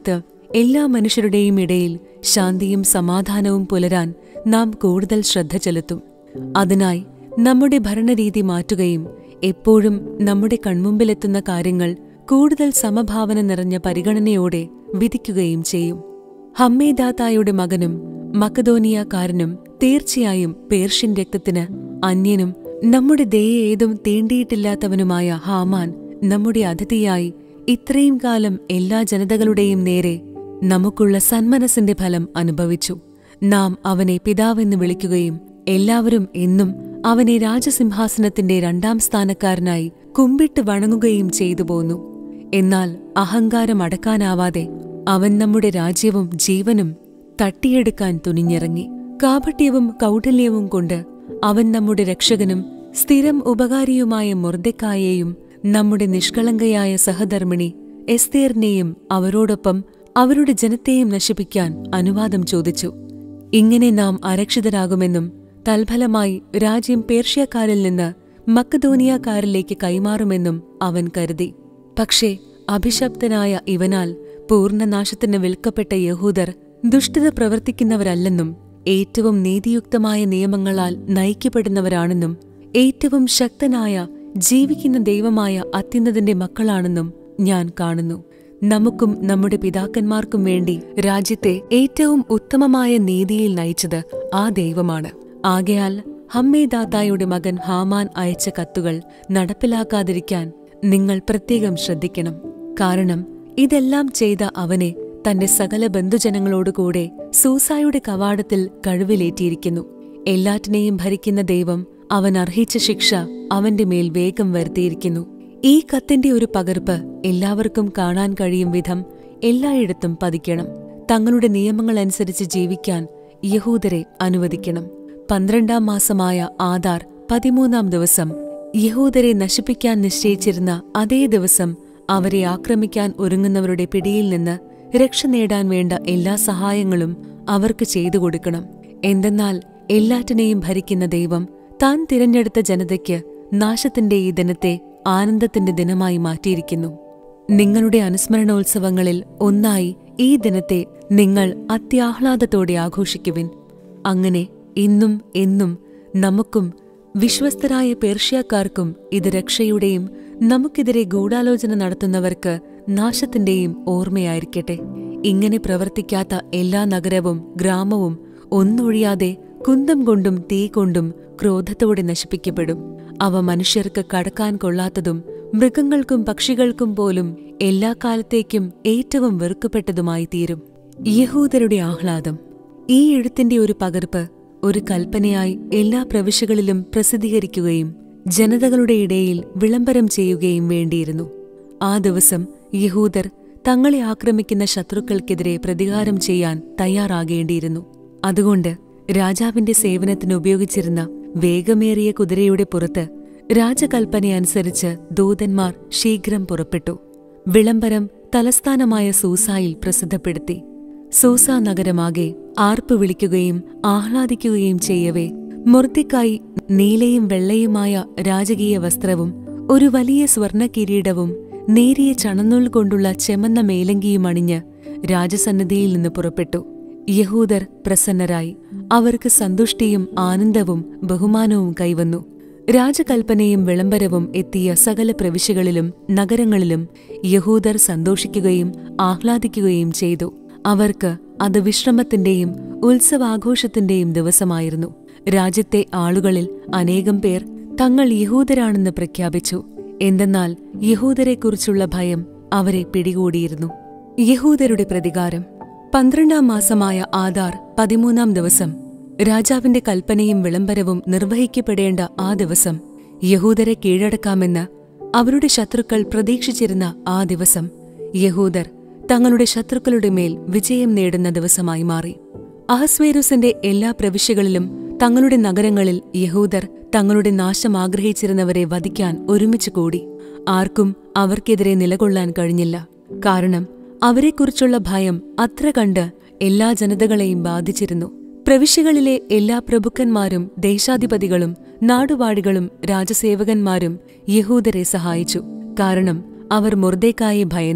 എല്ലാ മനുഷ്യരുടെയും ഇടയിൽ ശാന്തിയും സമാധാനവും പുലരാൻ നാം കൂടുതൽ ശ്രദ്ധ ചെലുത്തും അതിനായി നമ്മുടെ ഭരണരീതി മാറ്റുകയും എപ്പോഴും നമ്മുടെ കൺമുമ്പിലെത്തുന്ന കാര്യങ്ങൾ കൂടുതൽ സമഭാവന നിറഞ്ഞ പരിഗണനയോടെ വിധിക്കുകയും ചെയ്യും ഹമ്മേദാത്തായുടെ മകനും മക്കതോനിയക്കാരനും തീർച്ചയായും പേർഷ്യൻ രക്തത്തിന് അന്യനും നമ്മുടെ ദയ ഏതും തീണ്ടിയിട്ടില്ലാത്തവനുമായ ഹാമാൻ നമ്മുടെ അതിഥിയായി ഇത്രയും കാലം എല്ലാ ജനതകളുടെയും നേരെ നമുക്കുള്ള സന്മനസ്സിന്റെ ഫലം അനുഭവിച്ചു നാം അവനെ പിതാവെന്ന് വിളിക്കുകയും എല്ലാവരും എന്നും അവനെ രാജസിംഹാസനത്തിന്റെ രണ്ടാം സ്ഥാനക്കാരനായി കുമ്പിട്ട് വണങ്ങുകയും ചെയ്തു പോന്നു എന്നാൽ അഹങ്കാരം അടക്കാനാവാതെ അവൻ നമ്മുടെ രാജ്യവും ജീവനും തട്ടിയെടുക്കാൻ തുനിഞ്ഞിറങ്ങി കാപട്യവും കൗഠല്യവും കൊണ്ട് അവൻ നമ്മുടെ രക്ഷകനും സ്ഥിരം ഉപകാരിയുമായ മുർദക്കായെയും നമ്മുടെ നിഷ്കളങ്കയായ സഹധർമ്മിണി എസ്തേറിനെയും അവരോടൊപ്പം അവരുടെ ജനത്തെയും നശിപ്പിക്കാൻ അനുവാദം ചോദിച്ചു ഇങ്ങനെ നാം അരക്ഷിതരാകുമെന്നും തൽഫലമായി രാജ്യം പേർഷ്യക്കാരിൽ നിന്ന് മക്കധോനിയക്കാരിലേക്ക് കൈമാറുമെന്നും അവൻ കരുതി പക്ഷേ അഭിശപ്തനായ ഇവനാൽ പൂർണ്ണനാശത്തിന് വിൽക്കപ്പെട്ട യഹൂദർ ദുഷ്ടത പ്രവർത്തിക്കുന്നവരല്ലെന്നും ഏറ്റവും നീതിയുക്തമായ നിയമങ്ങളാൽ നയിക്കപ്പെടുന്നവരാണെന്നും ഏറ്റവും ശക്തനായ ജീവിക്കുന്ന ദൈവമായ അത്യുന്നതിന്റെ മക്കളാണെന്നും ഞാൻ കാണുന്നു നമുക്കും നമ്മുടെ പിതാക്കന്മാർക്കും വേണ്ടി രാജ്യത്തെ ഏറ്റവും ഉത്തമമായ നീതിയിൽ നയിച്ചത് ആ ദൈവമാണ് ആകയാൽ ഹമ്മേദാത്തായുടെ മകൻ ഹാമാൻ അയച്ച കത്തുകൾ നടപ്പിലാക്കാതിരിക്കാൻ നിങ്ങൾ പ്രത്യേകം ശ്രദ്ധിക്കണം കാരണം ഇതെല്ലാം ചെയ്ത അവനെ തന്റെ സകല ബന്ധുജനങ്ങളോടുകൂടെ സൂസായുടെ കവാടത്തിൽ കഴിവിലേറ്റിയിരിക്കുന്നു എല്ലാറ്റിനെയും ഭരിക്കുന്ന ദൈവം അവൻ അർഹിച്ച ശിക്ഷ അവന്റെ മേൽ വേഗം വരുത്തിയിരിക്കുന്നു ഈ കത്തിന്റെ ഒരു പകർപ്പ് എല്ലാവർക്കും കാണാൻ കഴിയും വിധം എല്ലായിടത്തും പതിക്കണം തങ്ങളുടെ നിയമങ്ങളനുസരിച്ച് ജീവിക്കാൻ യഹൂദരെ അനുവദിക്കണം പന്ത്രണ്ടാം മാസമായ ആധാർ പതിമൂന്നാം ദിവസം യഹൂദരെ നശിപ്പിക്കാൻ നിശ്ചയിച്ചിരുന്ന അതേ ദിവസം അവരെ ആക്രമിക്കാൻ ഒരുങ്ങുന്നവരുടെ പിടിയിൽ നിന്ന് രക്ഷ നേടാൻ വേണ്ട എല്ലാ സഹായങ്ങളും അവർക്ക് ചെയ്തു കൊടുക്കണം എന്തെന്നാൽ എല്ലാറ്റിനെയും ഭരിക്കുന്ന ദൈവം താൻ തിരഞ്ഞെടുത്ത ജനതയ്ക്ക് നാശത്തിന്റെ ഈ ദിനത്തെ ആനന്ദത്തിന്റെ ദിനമായി മാറ്റിയിരിക്കുന്നു നിങ്ങളുടെ അനുസ്മരണോത്സവങ്ങളിൽ ഒന്നായി ഈ ദിനത്തെ നിങ്ങൾ അത്യാഹ്ലാദത്തോടെ ആഘോഷിക്കുവിൻ അങ്ങനെ ഇന്നും എന്നും നമുക്കും വിശ്വസ്തരായ പേർഷ്യക്കാർക്കും ഇത് രക്ഷയുടെയും നമുക്കെതിരെ ഗൂഢാലോചന നടത്തുന്നവർക്ക് നാശത്തിന്റെയും ഓർമ്മയായിരിക്കട്ടെ ഇങ്ങനെ പ്രവർത്തിക്കാത്ത എല്ലാ നഗരവും ഗ്രാമവും ഒന്നൊഴിയാതെ കുന്തം കൊണ്ടും തീ കൊണ്ടും ക്രോധത്തോടെ നശിപ്പിക്കപ്പെടും അവ മനുഷ്യർക്ക് കടക്കാൻ കൊള്ളാത്തതും മൃഗങ്ങൾക്കും പക്ഷികൾക്കും പോലും എല്ലാ കാലത്തേക്കും ഏറ്റവും വെറുക്കപ്പെട്ടതുമായി തീരും യഹൂദരുടെ ആഹ്ലാദം ഈ എഴുത്തിന്റെ ഒരു പകർപ്പ് ഒരു കൽപ്പനയായി എല്ലാ പ്രവിശ്യകളിലും പ്രസിദ്ധീകരിക്കുകയും ജനതകളുടെ ഇടയിൽ വിളംബരം ചെയ്യുകയും വേണ്ടിയിരുന്നു ആ ദിവസം യഹൂദർ തങ്ങളെ ആക്രമിക്കുന്ന ശത്രുക്കൾക്കെതിരെ പ്രതികാരം ചെയ്യാൻ തയ്യാറാകേണ്ടിയിരുന്നു അതുകൊണ്ട് രാജാവിന്റെ സേവനത്തിന് ഉപയോഗിച്ചിരുന്ന വേഗമേറിയ കുതിരയുടെ പുറത്ത് രാജകൽപ്പനയനുസരിച്ച് ദൂതന്മാർ ശീഘ്രം പുറപ്പെട്ടു വിളംബരം തലസ്ഥാനമായ സൂസായിൽ പ്രസിദ്ധപ്പെടുത്തി സൂസ നഗരമാകെ ആർപ്പ് വിളിക്കുകയും ആഹ്ലാദിക്കുകയും ചെയ്യവേ മുർത്തിക്കായി നീലയും വെള്ളയുമായ രാജകീയ വസ്ത്രവും ഒരു വലിയ സ്വർണ്ണ കിരീടവും നേരിയ ചണനൂൽ കൊണ്ടുള്ള ചെമന്ന മേലങ്കിയും അണിഞ്ഞ് രാജസന്നിധിയിൽ നിന്ന് പുറപ്പെട്ടു യഹൂദർ പ്രസന്നരായി അവർക്ക് സന്തുഷ്ടിയും ആനന്ദവും ബഹുമാനവും കൈവന്നു രാജകൽപ്പനയും വിളംബരവും എത്തിയ സകല പ്രവിശ്യകളിലും നഗരങ്ങളിലും യഹൂദർ സന്തോഷിക്കുകയും ആഹ്ലാദിക്കുകയും ചെയ്തു അവർക്ക് അത് വിശ്രമത്തിന്റെയും ഉത്സവാഘോഷത്തിന്റെയും ദിവസമായിരുന്നു രാജ്യത്തെ ആളുകളിൽ അനേകം പേർ തങ്ങൾ യഹൂദരാണെന്ന് പ്രഖ്യാപിച്ചു എന്തെന്നാൽ യഹൂദരെക്കുറിച്ചുള്ള ഭയം അവരെ പിടികൂടിയിരുന്നു യഹൂദരുടെ പ്രതികാരം പന്ത്രണ്ടാം മാസമായ ആധാർ പതിമൂന്നാം ദിവസം രാജാവിന്റെ കൽപ്പനയും വിളംബരവും നിർവഹിക്കപ്പെടേണ്ട ആ ദിവസം യഹൂദരെ കീഴടക്കാമെന്ന് അവരുടെ ശത്രുക്കൾ പ്രതീക്ഷിച്ചിരുന്ന ആ ദിവസം യഹൂദർ തങ്ങളുടെ ശത്രുക്കളുടെ മേൽ വിജയം നേടുന്ന ദിവസമായി മാറി അഹസ്വേരുസിന്റെ എല്ലാ പ്രവിശ്യകളിലും തങ്ങളുടെ നഗരങ്ങളിൽ യഹൂദർ തങ്ങളുടെ നാശം ആഗ്രഹിച്ചിരുന്നവരെ വധിക്കാൻ ഒരുമിച്ച് കൂടി ആർക്കും അവർക്കെതിരെ നിലകൊള്ളാൻ കഴിഞ്ഞില്ല കാരണം അവരെക്കുറിച്ചുള്ള ഭയം അത്ര കണ്ട് എല്ലാ ജനതകളെയും ബാധിച്ചിരുന്നു പ്രവിശ്യകളിലെ എല്ലാ പ്രഭുക്കന്മാരും ദേശാധിപതികളും നാടുവാഴികളും രാജസേവകന്മാരും യഹൂദരെ സഹായിച്ചു കാരണം അവർ മുർദേക്കായെ ഭയന്നു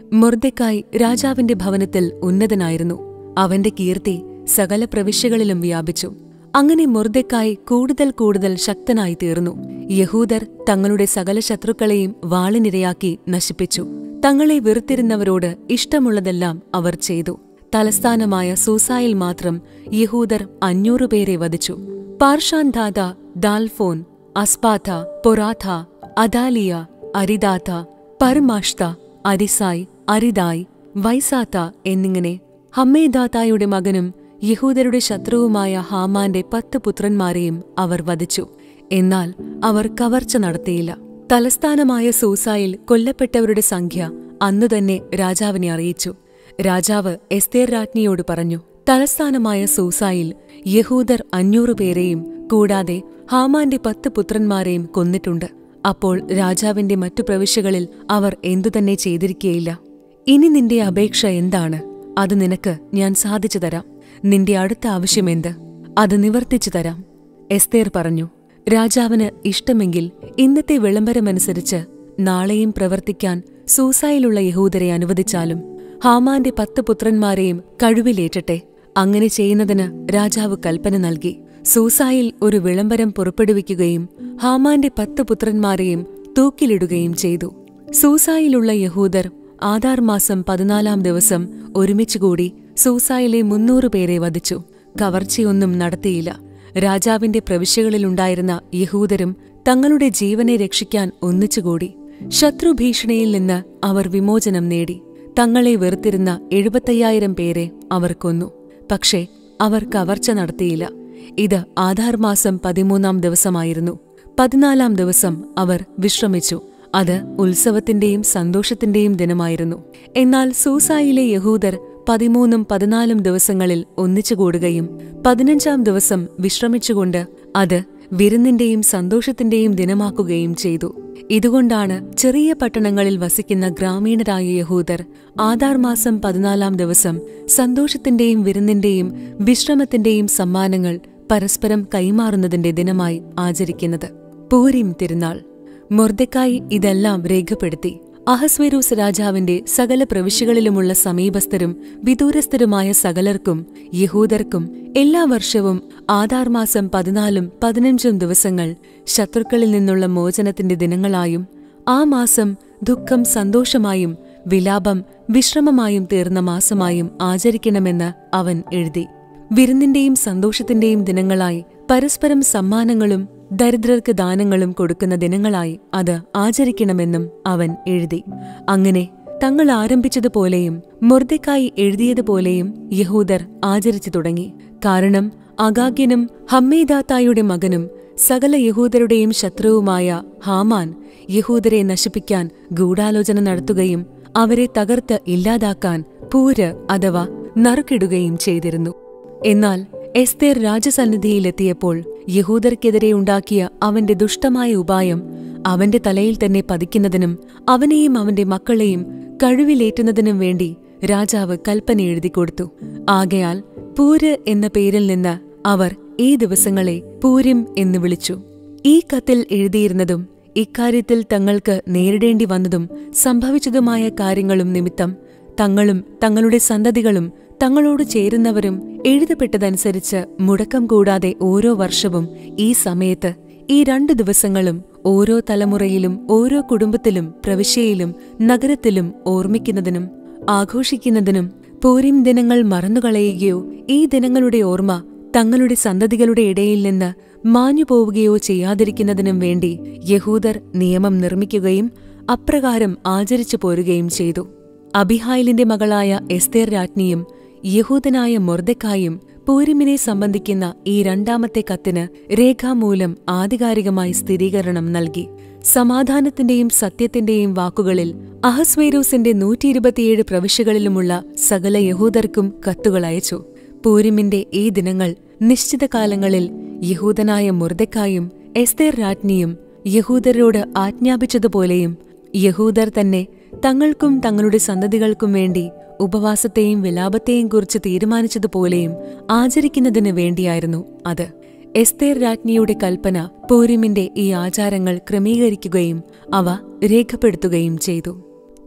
മൊർദെക്കായി രാജാവിന്റെ ഭവനത്തിൽ ഉന്നതനായിരുന്നു അവന്റെ കീർത്തി സകല പ്രവിശ്യകളിലും വ്യാപിച്ചു അങ്ങനെ മൊർദെക്കായി കൂടുതൽ കൂടുതൽ ശക്തനായി തീർന്നു യഹൂദർ തങ്ങളുടെ സകല ശത്രുക്കളെയും വാളിനിരയാക്കി നശിപ്പിച്ചു തങ്ങളെ വെറുത്തിരുന്നവരോട് ഇഷ്ടമുള്ളതെല്ലാം അവർ ചെയ്തു തലസ്ഥാനമായ സൂസായിൽ മാത്രം യഹൂദർ അഞ്ഞൂറ് പേരെ വധിച്ചു പാർഷാൻദാദ ദാൽഫോൻ അസ്പാഥ പൊറാഥ അദാലിയ അരിദാഥ പർമാഷ്ത അരിസായ് അരിദായ് വൈസാത്ത എന്നിങ്ങനെ ഹമ്മേദാത്തായുടെ മകനും യഹൂദരുടെ ശത്രുവുമായ ഹാമാന്റെ പത്ത് പുത്രന്മാരെയും അവർ വധിച്ചു എന്നാൽ അവർ കവർച്ച നടത്തിയില്ല തലസ്ഥാനമായ സൂസായിൽ കൊല്ലപ്പെട്ടവരുടെ സംഖ്യ അന്നുതന്നെ രാജാവിനെ അറിയിച്ചു രാജാവ് എസ്തേർ രാജ്ഞിയോട് പറഞ്ഞു തലസ്ഥാനമായ സൂസായിൽ യഹൂദർ അഞ്ഞൂറ് പേരെയും കൂടാതെ ഹാമാന്റെ പത്ത് പുത്രന്മാരെയും കൊന്നിട്ടുണ്ട് അപ്പോൾ രാജാവിന്റെ മറ്റു പ്രവിശ്യകളിൽ അവർ എന്തുതന്നെ ചെയ്തിരിക്കുകയില്ല ഇനി നിന്റെ അപേക്ഷ എന്താണ് അത് നിനക്ക് ഞാൻ സാധിച്ചു തരാം നിന്റെ അടുത്ത ആവശ്യമെന്ത് അത് നിവർത്തിച്ചു തരാം എസ്തേർ പറഞ്ഞു രാജാവിന് ഇഷ്ടമെങ്കിൽ ഇന്നത്തെ വിളംബരമനുസരിച്ച് നാളെയും പ്രവർത്തിക്കാൻ സൂസായിലുള്ള യഹൂദരെ അനുവദിച്ചാലും ഹാമാന്റെ പത്ത് പുത്രന്മാരെയും കഴിവിലേറ്റട്ടെ അങ്ങനെ ചെയ്യുന്നതിന് രാജാവ് കൽപ്പന നൽകി സൂസായിൽ ഒരു വിളംബരം പുറപ്പെടുവിക്കുകയും ഹാമാന്റെ പത്ത് പുത്രന്മാരെയും തൂക്കിലിടുകയും ചെയ്തു സൂസായിലുള്ള യഹൂദർ ആധാർ മാസം പതിനാലാം ദിവസം ഒരുമിച്ചുകൂടി സൂസായിലെ മുന്നൂറ് പേരെ വധിച്ചു കവർച്ചയൊന്നും നടത്തിയില്ല രാജാവിന്റെ പ്രവിശ്യകളിലുണ്ടായിരുന്ന യഹൂദരും തങ്ങളുടെ ജീവനെ രക്ഷിക്കാൻ ഒന്നിച്ചുകൂടി ശത്രുഭീഷണിയിൽ നിന്ന് അവർ വിമോചനം നേടി തങ്ങളെ വെറുത്തിരുന്ന എഴുപത്തയ്യായിരം പേരെ അവർ കൊന്നു പക്ഷേ അവർ കവർച്ച നടത്തിയില്ല ഇത് ആധാർ മാസം പതിമൂന്നാം ദിവസമായിരുന്നു പതിനാലാം ദിവസം അവർ വിശ്രമിച്ചു അത് ഉത്സവത്തിന്റെയും സന്തോഷത്തിന്റെയും ദിനമായിരുന്നു എന്നാൽ സൂസായിലെ യഹൂദർ പതിമൂന്നും പതിനാലും ദിവസങ്ങളിൽ ഒന്നിച്ചുകൂടുകയും പതിനഞ്ചാം ദിവസം വിശ്രമിച്ചുകൊണ്ട് അത് വിരുന്നിന്റെയും സന്തോഷത്തിന്റെയും ദിനമാക്കുകയും ചെയ്തു ഇതുകൊണ്ടാണ് ചെറിയ പട്ടണങ്ങളിൽ വസിക്കുന്ന ഗ്രാമീണരായ യഹൂദർ ആധാർ മാസം പതിനാലാം ദിവസം സന്തോഷത്തിന്റെയും വിരുന്നിന്റെയും വിശ്രമത്തിന്റെയും സമ്മാനങ്ങൾ പരസ്പരം കൈമാറുന്നതിന്റെ ദിനമായി ആചരിക്കുന്നത് പൂരിം തിരുനാൾ മൊർദക്കായി ഇതെല്ലാം രേഖപ്പെടുത്തി അഹസ്വേരൂസ് രാജാവിന്റെ സകല പ്രവിശ്യകളിലുമുള്ള സമീപസ്ഥരും വിദൂരസ്ഥരുമായ സകലർക്കും യഹൂദർക്കും എല്ലാ വർഷവും ആധാർ മാസം പതിനാലും പതിനഞ്ചും ദിവസങ്ങൾ ശത്രുക്കളിൽ നിന്നുള്ള മോചനത്തിന്റെ ദിനങ്ങളായും ആ മാസം ദുഃഖം സന്തോഷമായും വിലാപം വിശ്രമമായും തീർന്ന മാസമായും ആചരിക്കണമെന്ന് അവൻ എഴുതി വിരുന്നിന്റെയും സന്തോഷത്തിന്റെയും ദിനങ്ങളായി പരസ്പരം സമ്മാനങ്ങളും ദരിദ്രർക്ക് ദാനങ്ങളും കൊടുക്കുന്ന ദിനങ്ങളായി അത് ആചരിക്കണമെന്നും അവൻ എഴുതി അങ്ങനെ തങ്ങൾ ആരംഭിച്ചതുപോലെയും മൊർദക്കായി എഴുതിയതുപോലെയും യഹൂദർ ആചരിച്ചു തുടങ്ങി കാരണം അഗാഗ്യനും ഹമ്മേദാത്തായുടെ മകനും സകല യഹൂദരുടെയും ശത്രുവുമായ ഹാമാൻ യഹൂദരെ നശിപ്പിക്കാൻ ഗൂഢാലോചന നടത്തുകയും അവരെ തകർത്ത് ഇല്ലാതാക്കാൻ പൂര് അഥവാ നറുക്കിടുകയും ചെയ്തിരുന്നു എന്നാൽ എസ്തേർ രാജസന്നിധിയിലെത്തിയപ്പോൾ യഹൂദർക്കെതിരെ ഉണ്ടാക്കിയ അവന്റെ ദുഷ്ടമായ ഉപായം അവന്റെ തലയിൽ തന്നെ പതിക്കുന്നതിനും അവനെയും അവന്റെ മക്കളെയും കഴിവിലേറ്റുന്നതിനും വേണ്ടി രാജാവ് കൽപ്പന എഴുതിക്കൊടുത്തു ആകയാൽ പൂര് എന്ന പേരിൽ നിന്ന് അവർ ഈ ദിവസങ്ങളെ പൂരിം എന്ന് വിളിച്ചു ഈ കത്തിൽ എഴുതിയിരുന്നതും ഇക്കാര്യത്തിൽ തങ്ങൾക്ക് നേരിടേണ്ടി വന്നതും സംഭവിച്ചതുമായ കാര്യങ്ങളും നിമിത്തം തങ്ങളും തങ്ങളുടെ സന്തതികളും തങ്ങളോട് ചേരുന്നവരും എഴുതപ്പെട്ടതനുസരിച്ച് മുടക്കം കൂടാതെ ഓരോ വർഷവും ഈ സമയത്ത് ഈ രണ്ടു ദിവസങ്ങളും ഓരോ തലമുറയിലും ഓരോ കുടുംബത്തിലും പ്രവിശ്യയിലും നഗരത്തിലും ഓർമ്മിക്കുന്നതിനും ആഘോഷിക്കുന്നതിനും പൂരിം ദിനങ്ങൾ മറന്നുകളയുകയോ ഈ ദിനങ്ങളുടെ ഓർമ്മ തങ്ങളുടെ സന്തതികളുടെ ഇടയിൽ നിന്ന് മാഞ്ഞുപോവുകയോ ചെയ്യാതിരിക്കുന്നതിനും വേണ്ടി യഹൂദർ നിയമം നിർമ്മിക്കുകയും അപ്രകാരം ആചരിച്ചു പോരുകയും ചെയ്തു അബിഹായിലിന്റെ മകളായ എസ്തേർ രാജ്ഞിയും യഹൂദനായ മൊർദക്കായും പൂരിമിനെ സംബന്ധിക്കുന്ന ഈ രണ്ടാമത്തെ കത്തിന് രേഖാമൂലം ആധികാരികമായി സ്ഥിരീകരണം നൽകി സമാധാനത്തിന്റെയും സത്യത്തിന്റെയും വാക്കുകളിൽ അഹസ്വേരൂസിന്റെ നൂറ്റിയിരുപത്തിയേഴ് പ്രവിശ്യകളിലുമുള്ള സകല യഹൂദർക്കും കത്തുകൾ അയച്ചു പൂരിമിന്റെ ഈ ദിനങ്ങൾ നിശ്ചിത കാലങ്ങളിൽ യഹൂദനായ മുർദക്കായും എസ്തേർ രാജ്ഞിയും യഹൂദരോട് ആജ്ഞാപിച്ചതുപോലെയും യഹൂദർ തന്നെ തങ്ങൾക്കും തങ്ങളുടെ സന്തതികൾക്കും വേണ്ടി ഉപവാസത്തെയും വിലാപത്തെയും കുറിച്ച് തീരുമാനിച്ചതുപോലെയും ആചരിക്കുന്നതിന് വേണ്ടിയായിരുന്നു അത് എസ്തേർ രാജ്ഞിയുടെ കൽപ്പന പൂരിമിന്റെ ഈ ആചാരങ്ങൾ ക്രമീകരിക്കുകയും അവ രേഖപ്പെടുത്തുകയും ചെയ്തു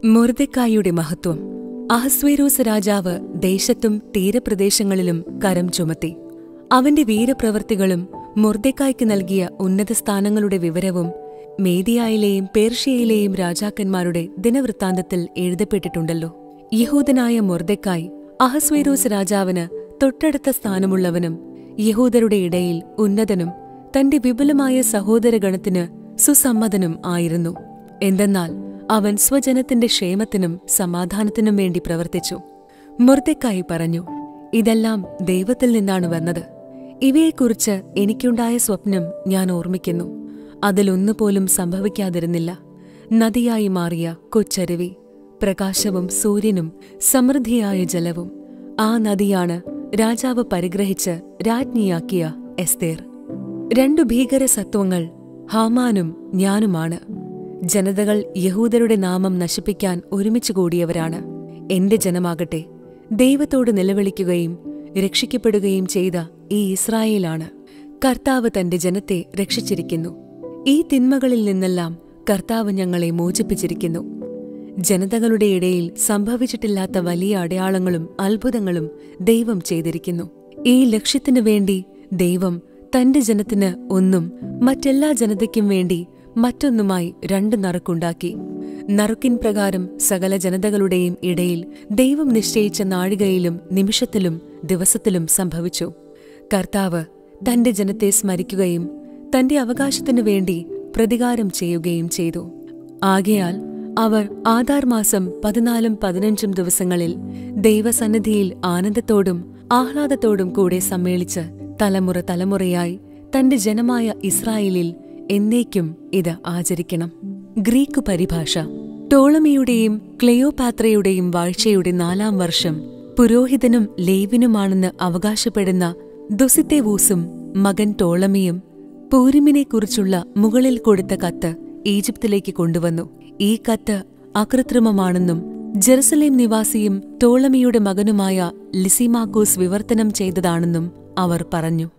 മൊർദെക്കായുടെ മഹത്വം അഹസ്വേരോസ് രാജാവ് ദേശത്തും തീരപ്രദേശങ്ങളിലും കരം ചുമത്തി അവന്റെ വീരപ്രവൃത്തികളും മൊർദെക്കായ്ക്ക് നൽകിയ ഉന്നത സ്ഥാനങ്ങളുടെ വിവരവും മേദിയായിലെയും പേർഷ്യയിലെയും രാജാക്കന്മാരുടെ ദിനവൃത്താന്തത്തിൽ എഴുതപ്പെട്ടിട്ടുണ്ടല്ലോ യഹൂദനായ മൊർദെക്കായ് അഹസ്വേരോസ് രാജാവിന് തൊട്ടടുത്ത സ്ഥാനമുള്ളവനും യഹൂദരുടെ ഇടയിൽ ഉന്നതനും തന്റെ വിപുലമായ സഹോദരഗണത്തിന് സുസമ്മതനും ആയിരുന്നു എന്തെന്നാൽ അവൻ സ്വജനത്തിന്റെ ക്ഷേമത്തിനും സമാധാനത്തിനും വേണ്ടി പ്രവർത്തിച്ചു മുർദെക്കായി പറഞ്ഞു ഇതെല്ലാം ദൈവത്തിൽ നിന്നാണ് വന്നത് ഇവയെക്കുറിച്ച് എനിക്കുണ്ടായ സ്വപ്നം ഞാൻ ഓർമ്മിക്കുന്നു അതിലൊന്നുപോലും സംഭവിക്കാതിരുന്നില്ല നദിയായി മാറിയ കൊച്ചരുവി പ്രകാശവും സൂര്യനും സമൃദ്ധിയായ ജലവും ആ നദിയാണ് രാജാവ് പരിഗ്രഹിച്ച് രാജ്ഞിയാക്കിയ എസ്തേർ രണ്ടു ഭീകര സത്വങ്ങൾ ഹാമാനും ഞാനുമാണ് ജനതകൾ യഹൂദരുടെ നാമം നശിപ്പിക്കാൻ ഒരുമിച്ച് കൂടിയവരാണ് എന്റെ ജനമാകട്ടെ ദൈവത്തോട് നിലവിളിക്കുകയും രക്ഷിക്കപ്പെടുകയും ചെയ്ത ഈ ഇസ്രായേലാണ് കർത്താവ് തന്റെ ജനത്തെ രക്ഷിച്ചിരിക്കുന്നു ഈ തിന്മകളിൽ നിന്നെല്ലാം കർത്താവ് ഞങ്ങളെ മോചിപ്പിച്ചിരിക്കുന്നു ജനതകളുടെ ഇടയിൽ സംഭവിച്ചിട്ടില്ലാത്ത വലിയ അടയാളങ്ങളും അത്ഭുതങ്ങളും ദൈവം ചെയ്തിരിക്കുന്നു ഈ ലക്ഷ്യത്തിനു വേണ്ടി ദൈവം തന്റെ ജനത്തിന് ഒന്നും മറ്റെല്ലാ ജനതയ്ക്കും വേണ്ടി മറ്റൊന്നുമായി രണ്ട് നറുക്കുണ്ടാക്കി നറുക്കിൻ പ്രകാരം സകല ജനതകളുടെയും ഇടയിൽ ദൈവം നിശ്ചയിച്ച നാഴികയിലും നിമിഷത്തിലും ദിവസത്തിലും സംഭവിച്ചു കർത്താവ് തന്റെ ജനത്തെ സ്മരിക്കുകയും തന്റെ അവകാശത്തിനു വേണ്ടി പ്രതികാരം ചെയ്യുകയും ചെയ്തു ആകയാൽ അവർ ആധാർ മാസം പതിനാലും പതിനഞ്ചും ദിവസങ്ങളിൽ ദൈവസന്നിധിയിൽ ആനന്ദത്തോടും ആഹ്ലാദത്തോടും കൂടെ സമ്മേളിച്ച് തലമുറ തലമുറയായി തന്റെ ജനമായ ഇസ്രായേലിൽ എന്നേക്കും ഇത് ആചരിക്കണം ഗ്രീക്ക് പരിഭാഷ ടോളമിയുടെയും ക്ലെയോപാത്രയുടെയും വാഴ്ചയുടെ നാലാം വർഷം പുരോഹിതനും ലേവിനുമാണെന്ന് അവകാശപ്പെടുന്ന ദുസിത്തേവൂസും മകൻ ടോളമിയും പൂരിമിനെക്കുറിച്ചുള്ള മുകളിൽ കൊടുത്ത കത്ത് ഈജിപ്തിലേക്ക് കൊണ്ടുവന്നു ഈ കത്ത് അകൃത്രിമമാണെന്നും ജെറുസലേം നിവാസിയും ടോളമിയുടെ മകനുമായ ലിസിമാക്കോസ് വിവർത്തനം ചെയ്തതാണെന്നും അവർ പറഞ്ഞു